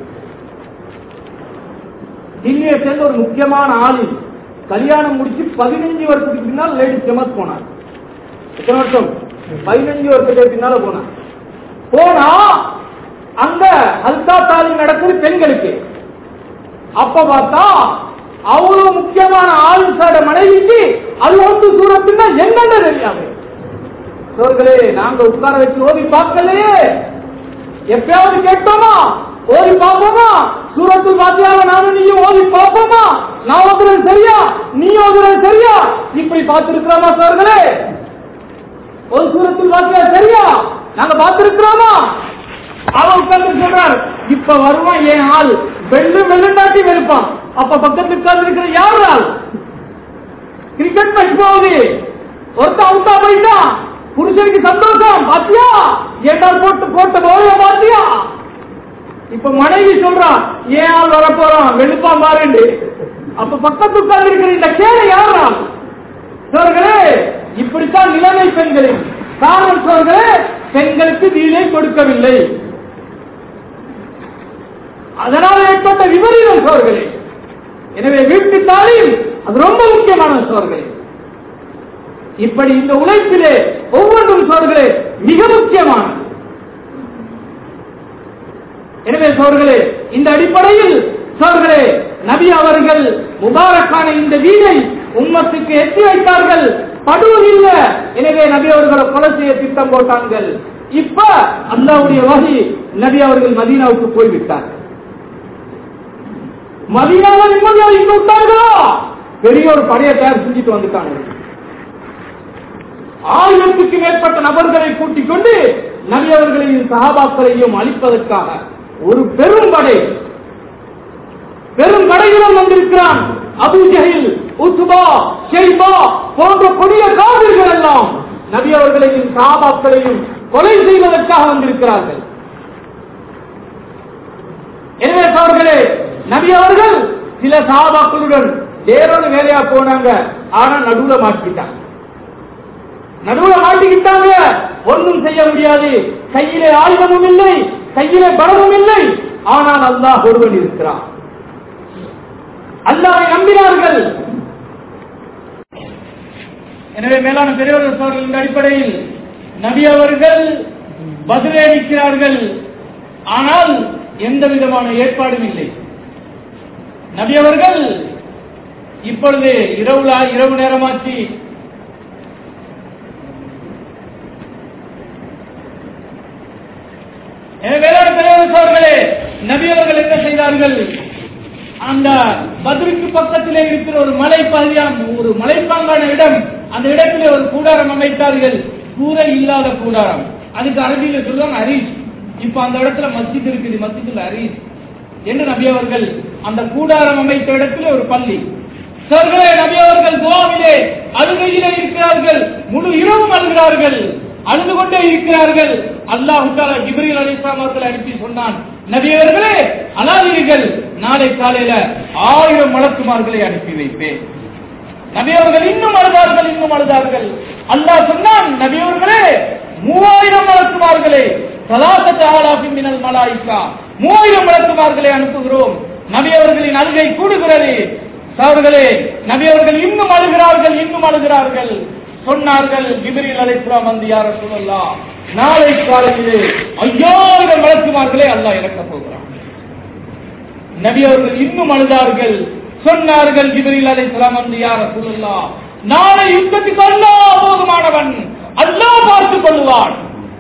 தில்லியை சேர்ந்த ஒரு முக்கியமான ஆளு கல்யாணம் முடிச்சு பதினஞ்சு வருஷத்துக்கு பின்னால் லேடிஸ் ஜமாத் போனார் எத்தனை வருஷம் பதினஞ்சு வருஷத்துக்கு பின்னால போனார் போனா அங்க ஹல்தா தாலி நடக்குது பெண்களுக்கு அப்ப பார்த்தா அவ்வளவு முக்கியமான ஆளுசாட மனைவிக்கு அது வந்து சூரத்துன்னா என்னென்ன தெரியாது சோர்களே நாங்க உட்கார வச்சு ஓதி பார்க்கலையே எப்பயாவது கேட்டோமா ஓதி பார்ப்போமா சூரத்தில் பாத்தியாவ நானும் நீயும் ஓதி பார்ப்போமா நான் ஓதுறது சரியா நீ ஓதுறது சரியா இப்படி பார்த்திருக்கிறோமா சோர்களே ஒரு சூரத்தில் பாத்தியா சரியா நாங்க பார்த்திருக்கிறோமா அவன் உட்கார்ந்து சொல்றார் இப்ப வருவான் என் ஆள் வெள்ளு வெள்ளுண்டாட்டி வெளுப்பான் அப்ப பக்கத்துல உட்கார்ந்து இருக்கிற யார் ஆள் கிரிக்கெட் மேட்ச் போகுது ஒருத்தன் அவுட்டா போயிட்டான் புருஷனுக்கு சந்தோஷம் பாத்தியா ஏட்டால் போட்டு போட்ட போய பாத்தியா இப்ப மனைவி சொல்றான் ஏன் ஆள் வர போறான் வெளுப்பான் பாருண்டு அப்ப பக்கத்து உட்கார்ந்து இருக்கிற இந்த கேளை யார் ஆள் சோர்களே இப்படித்தான் நிலைமை பெண்களின் காரணம் சோர்களே பெண்களுக்கு வீடை கொடுக்கவில்லை அதனால் ஏற்பட்ட விபரீதம் சோர்களே எனவே வீட்டு தாலில் அது ரொம்ப முக்கியமான சோர்களே இப்படி இந்த உழைப்பிலே ஒவ்வொன்றும் சோர்களே மிக முக்கியமானது எனவே சோர்களே இந்த அடிப்படையில் சோர்களே நபி அவர்கள் முபாரக்கான இந்த வீடை உம்மத்துக்கு எட்டி வைத்தார்கள் படுவது இல்ல எனவே நபி அவர்களை கொலை செய்ய திட்டம் போட்டார்கள் இப்ப அல்லாவுடைய வகை நபி அவர்கள் மதீனாவுக்கு போய்விட்டார்கள் மதீனாவை நிம்மதியாக இங்க விட்டார்களோ பெரிய ஒரு படையை தயார் செஞ்சுட்டு வந்துட்டாங்க ஆயிரத்துக்கு மேற்பட்ட நபர்களை கூட்டிக் கொண்டு நபி அவர்களையும் சகாபாக்களையும் அழிப்பதற்காக ஒரு பெரும் படை பெரும் படையுடன் வந்திருக்கிறான் அபு ஜஹில் உத்பா ஷெய்பா போன்ற கொடிய காவிர்கள் எல்லாம் நபி அவர்களையும் சகாபாக்களையும் கொலை செய்வதற்காக வந்திருக்கிறார்கள் எனவே அவர்களே நபி அவர்கள் சில சகாபாக்களுடன் வேறொரு வேலையா போனாங்க ஆனா நடுவுல மாட்டிக்கிட்டாங்க நடுவுல மாட்டிக்கிட்டாங்க ஒன்றும் செய்ய முடியாது கையிலே ஆயுதமும் இல்லை கையிலே பலமும் இல்லை ஆனால் அல்லாஹ் ஒருவன் இருக்கிறான் அல்லாவை நம்பினார்கள் எனவே மேலான பெரியவர்கள் சோழர்கள் இந்த அடிப்படையில் நபி அவர்கள் பதிலே நிற்கிறார்கள் ஆனால் எந்த விதமான ஏற்பாடும் இல்லை நபி அவர்கள் இப்பொழுது இரவுல இரவு நேரமாச்சு எனவே வேளாண் பெரியவர் சோழர்களே நபி அவர்கள் என்ன செய்தார்கள் அந்த பதிலுக்கு பக்கத்திலே இருக்கிற ஒரு மலை பகுதியாம் ஒரு மலைப்பாங்கான இடம் அந்த இடத்திலே ஒரு கூடாரம் அமைத்தார்கள் கூரை இல்லாத கூடாரம் அதுக்கு அரபியில சொல்லுவாங்க அரீஸ் இப்ப அந்த இடத்துல மஸ்ஜித் இருக்குது மஸ்ஜிதுல அரீஸ் என்று நபி அவர்கள் அந்த கூடாரம் அமைத்த இடத்திலே ஒரு பள்ளி சர்களே நபி அவர்கள் துவாவிலே அழுகையிலே இருக்கிறார்கள் முழு இரவும் அழுகிறார்கள் அழுது கொண்டே இருக்கிறார்கள் அல்லாஹ் தாலா ஜிப்ரீல் அலிஸ்லாம் அவர்கள் அனுப்பி சொன்னான் நபி அவர்களே அழாதீர்கள் நாளை காலையில ஆயிரம் மலக்குமார்களை அனுப்பி வைப்பேன் நபி அவர்கள் இன்னும் அழுதார்கள் இன்னும் அழுதார்கள் அல்லாஹ் சொன்னான் நபி அவர்களே மூவாயிரம் மலக்குமார்களை சலாசத்து ஆலாஃபி மினல் மலாயிக்கா மூவாயிரம் மலக்குமார்களை அனுப்புகிறோம் நபி அவர்களின் அழுகை கூடுகிறது அவர்களே நபி அவர்கள் இன்னும் அழுகிறார்கள் இன்னும் அழுகிறார்கள் சொன்னார்கள் ஜிப்ரீல் அலைஹிஸ்ஸலாம் வந்து யார சொல்லலாம் நாளை காலையிலே ஐயாயிரம் மலக்குமார்களை அல்லாஹ் இறக்கப் போகிறான் நபி அவர்கள் இன்னும் அழுதார்கள் சொன்னார்கள் ஜிப்ரீல் அலைஹிஸ்ஸலாம் வந்து யார சொல்லலாம் நாளை யுத்தத்துக்கு அல்லாஹ் போதுமானவன் அல்லாஹ் பார்த்துக் கொள்வான்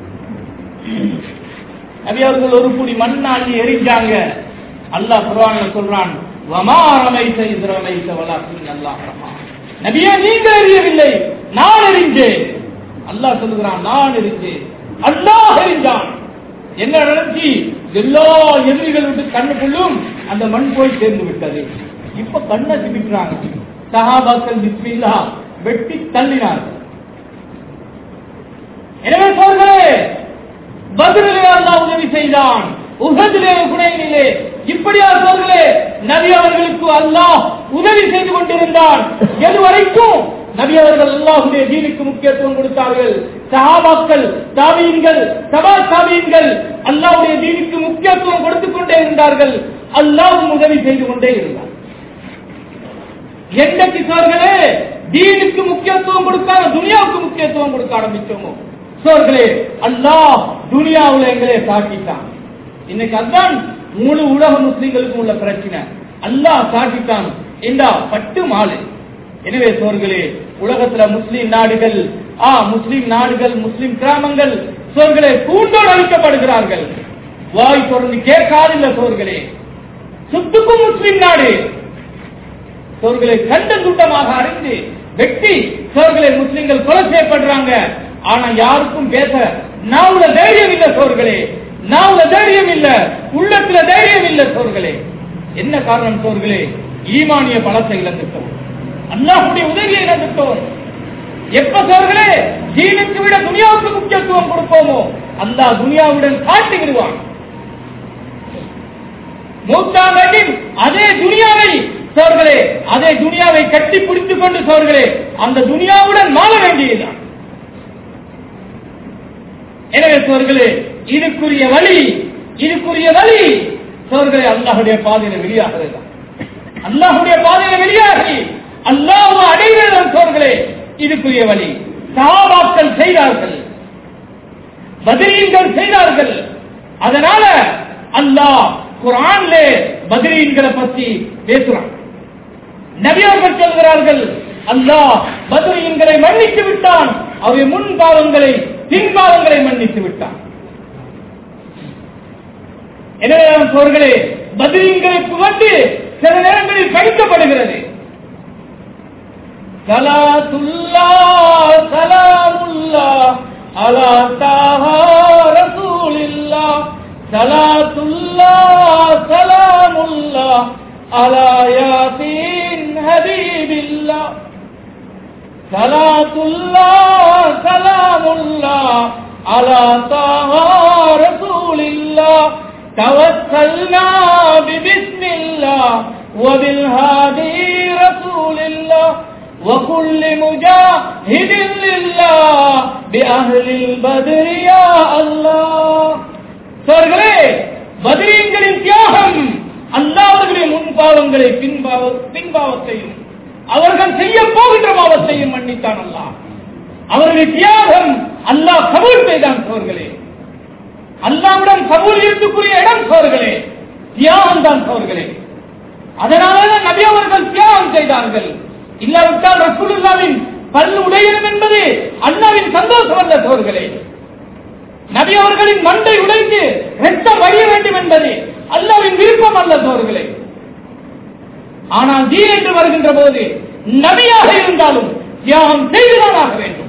நபி அவர்கள் ஒரு புடி மண் அள்ளி எரிஞ்சாங்க அல்லாஹ் குர்ஆன்ல சொல்றான் வமா ரமைத்த இஸ் ரமைத்த வலாக்கின் அல்லாஹ் ரமா நபியே நீங்கள் எரியவில்லை நான் எரிஞ்சேன் அல்லாஹ் சொல்லுகிறான் நான் எரிஞ்சேன் அல்லாஹ் எரிஞ்சான் என்ன நடந்துச்சு எல்லா எதிரிகள் விட்டு கண்ணுக்குள்ளும் அந்த மண் போய் சேர்ந்து விட்டது இப்ப கண்ணை சிமிக்கிறாங்க சஹாபாக்கள் பிஸ்மில்லா வெட்டி தள்ளினார்கள் எனவே சோர்களே பதிலே அல்லாஹ் உதவி செய்தான் உகதிலே குணையிலே இப்படியா சோர்களே நபி அவர்களுக்கு அல்லாஹ் உதவி செய்து கொண்டிருந்தான் எது வரைக்கும் நபி அவர்கள் அல்லாஹுடைய தீனுக்கு முக்கியத்துவம் கொடுத்தார்கள் சஹாபாக்கள் தாபீன்கள் சபா தாபீன்கள் அல்லாஹ்வுடைய தீனுக்கு முக்கியத்துவம் கொடுத்துக் கொண்டே இருந்தார்கள் அல்லாஹ்வும் உதவி செய்து கொண்டே இருந்தார் எந்த கிஷோர்களே தீனுக்கு முக்கியத்துவம் கொடுக்காம துனியாவுக்கு முக்கியத்துவம் கொடுக்க ஆரம்பிச்சோமோ சோர்களே அல்லாஹ் துனியாவுல எங்களே காட்டிட்டான் இன்னைக்கு அதான் முழு உலக முஸ்லிம்களுக்கும் உள்ள பிரச்சனை அல்லாஹ் காட்டிட்டான் என்றா பட்டு மாலை எனவே சோர்களே உலகத்துல முஸ்லிம் நாடுகள் ஆ முஸ்லிம் நாடுகள் முஸ்லிம் கிராமங்கள் சோர்களே கூண்டோடு அழிக்கப்படுகிறார்கள் வாய் தொடர்ந்து கேட்காதில்ல சோர்களே சுத்துக்கும் முஸ்லிம் நாடு சோர்களை கண்ட கூட்டமாக அறிந்து வெட்டி சோர்களை முஸ்லிம்கள் கொலை செய்யப்படுறாங்க ஆனா யாருக்கும் பேச நாவுல தைரியம் இல்ல சோர்களே நாவுல தைரியம் இல்ல உள்ளத்துல தைரியம் இல்ல சோர்களே என்ன காரணம் சோர்களே ஈமானிய பலத்தை இழந்துட்டோம் அல்லாஹ்வுடைய உதவியை இழந்துட்டோம் எப்ப சோர்களே தீனுக்கு விட துனியாவுக்கு முக்கியத்துவம் கொடுப்போமோ அல்லாஹ் துனியாவுடன் காட்டி விடுவான் மூத்தாண்டின் அதே துனியாவை சோர்களே அதே துனியாவை கட்டி பிடித்துக் கொண்டு சோர்களே அந்த துனியாவுடன் மாற வேண்டியதுதான் எனவே சோர்களே இதுக்குரிய வழி இதுக்குரிய வழி சோர்களே அல்லாஹுடைய பாதையில வெளியாகிறது அல்லாஹுடைய பாதையில வெளியாகி அல்லாஹ் அடைகிறது சோர்களே இதுக்குரிய வழி சஹாபாக்கள் செய்தார்கள் பதிரீன்கள் செய்தார்கள் அதனால அல்லாஹ் குரான்ல பதிரீன்களை பற்றி பேசுறான் நபியவர்கள் சொல்கிறார்கள் அல்லாஹ் பதிரீன்களை மன்னித்து விட்டான் அவை முன் பாவங்களை பின் பாவங்களை மன்னித்து விட்டான் எனவே சோர்களே பதிரீன்களை புகட்டு சில நேரங்களில் கழிக்கப்படுகிறது சலாத்துல்லா சலாமுல்லா அலா தாஹா ரசூலில்லா சலாத்துல்லா சலாமுல்லா அலா யாசீன் ஹபீபில்லா சலாத்துல்லா சலாமுல்லா அலா தாஹா ரசூலில்லா توكلنا ببسم الله وبالهادي رسول الله وكل مجاهد لله بأهل البدر يا الله சோர்களே பதிரீன்களின் தியாகம் அல்லாஹ் அவர்களுடைய முன்பாவங்களை பின்பாவ பின்பாவத்தையும் அவர்கள் செய்ய போகின்ற பாவத்தையும் மன்னித்தான் அல்லாஹ் அவருடைய தியாகம் அல்லாஹ் கபூல் செய்தான் சோர்களே அல்லாவிடம் கபூல் இருக்கக்கூடிய இடம் சோர்களே தியாகம் தான் சோர்களே அதனாலதான் நபி அவர்கள் தியாகம் செய்தார்கள் இல்லாவிட்டால் ரசூலுல்லாவின் பல் உடையணும் என்பது அண்ணாவின் சந்தோஷம் அல்ல சோர்களே நபி அவர்களின் மண்டை உடைத்து ரத்தம் வழிய வேண்டும் என்பது அல்லாவின் விருப்பம் அல்ல சோர்களே ஆனால் தீன் என்று வருகின்ற போது நபியாக இருந்தாலும் தியாகம் செய்துதான் ஆக வேண்டும்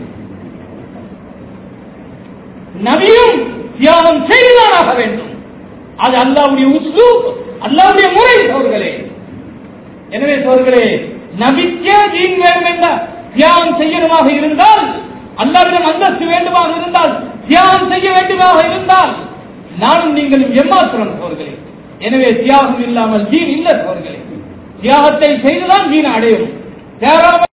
நபியும் தியாகம் செய்துதான் ஆக வேண்டும் அது அல்லாவுடைய உசு அல்லாவுடைய முறை சோர்களே எனவே சோர்களே நபிக்கே தீன் வேண்டும் என்ற தியாகம் செய்யணுமாக இருந்தால் அல்லாவிடம் அந்தஸ்து வேண்டுமாக இருந்தால் தியாகம் செய்ய வேண்டுமாக இருந்தால் நானும் நீங்களும் எம்மாத்திரம் சோர்களே எனவே தியாகம் இல்லாமல் தீன் இல்லை சோர்களே தியாகத்தை செய்துதான் தீன் அடையும் தேராமல்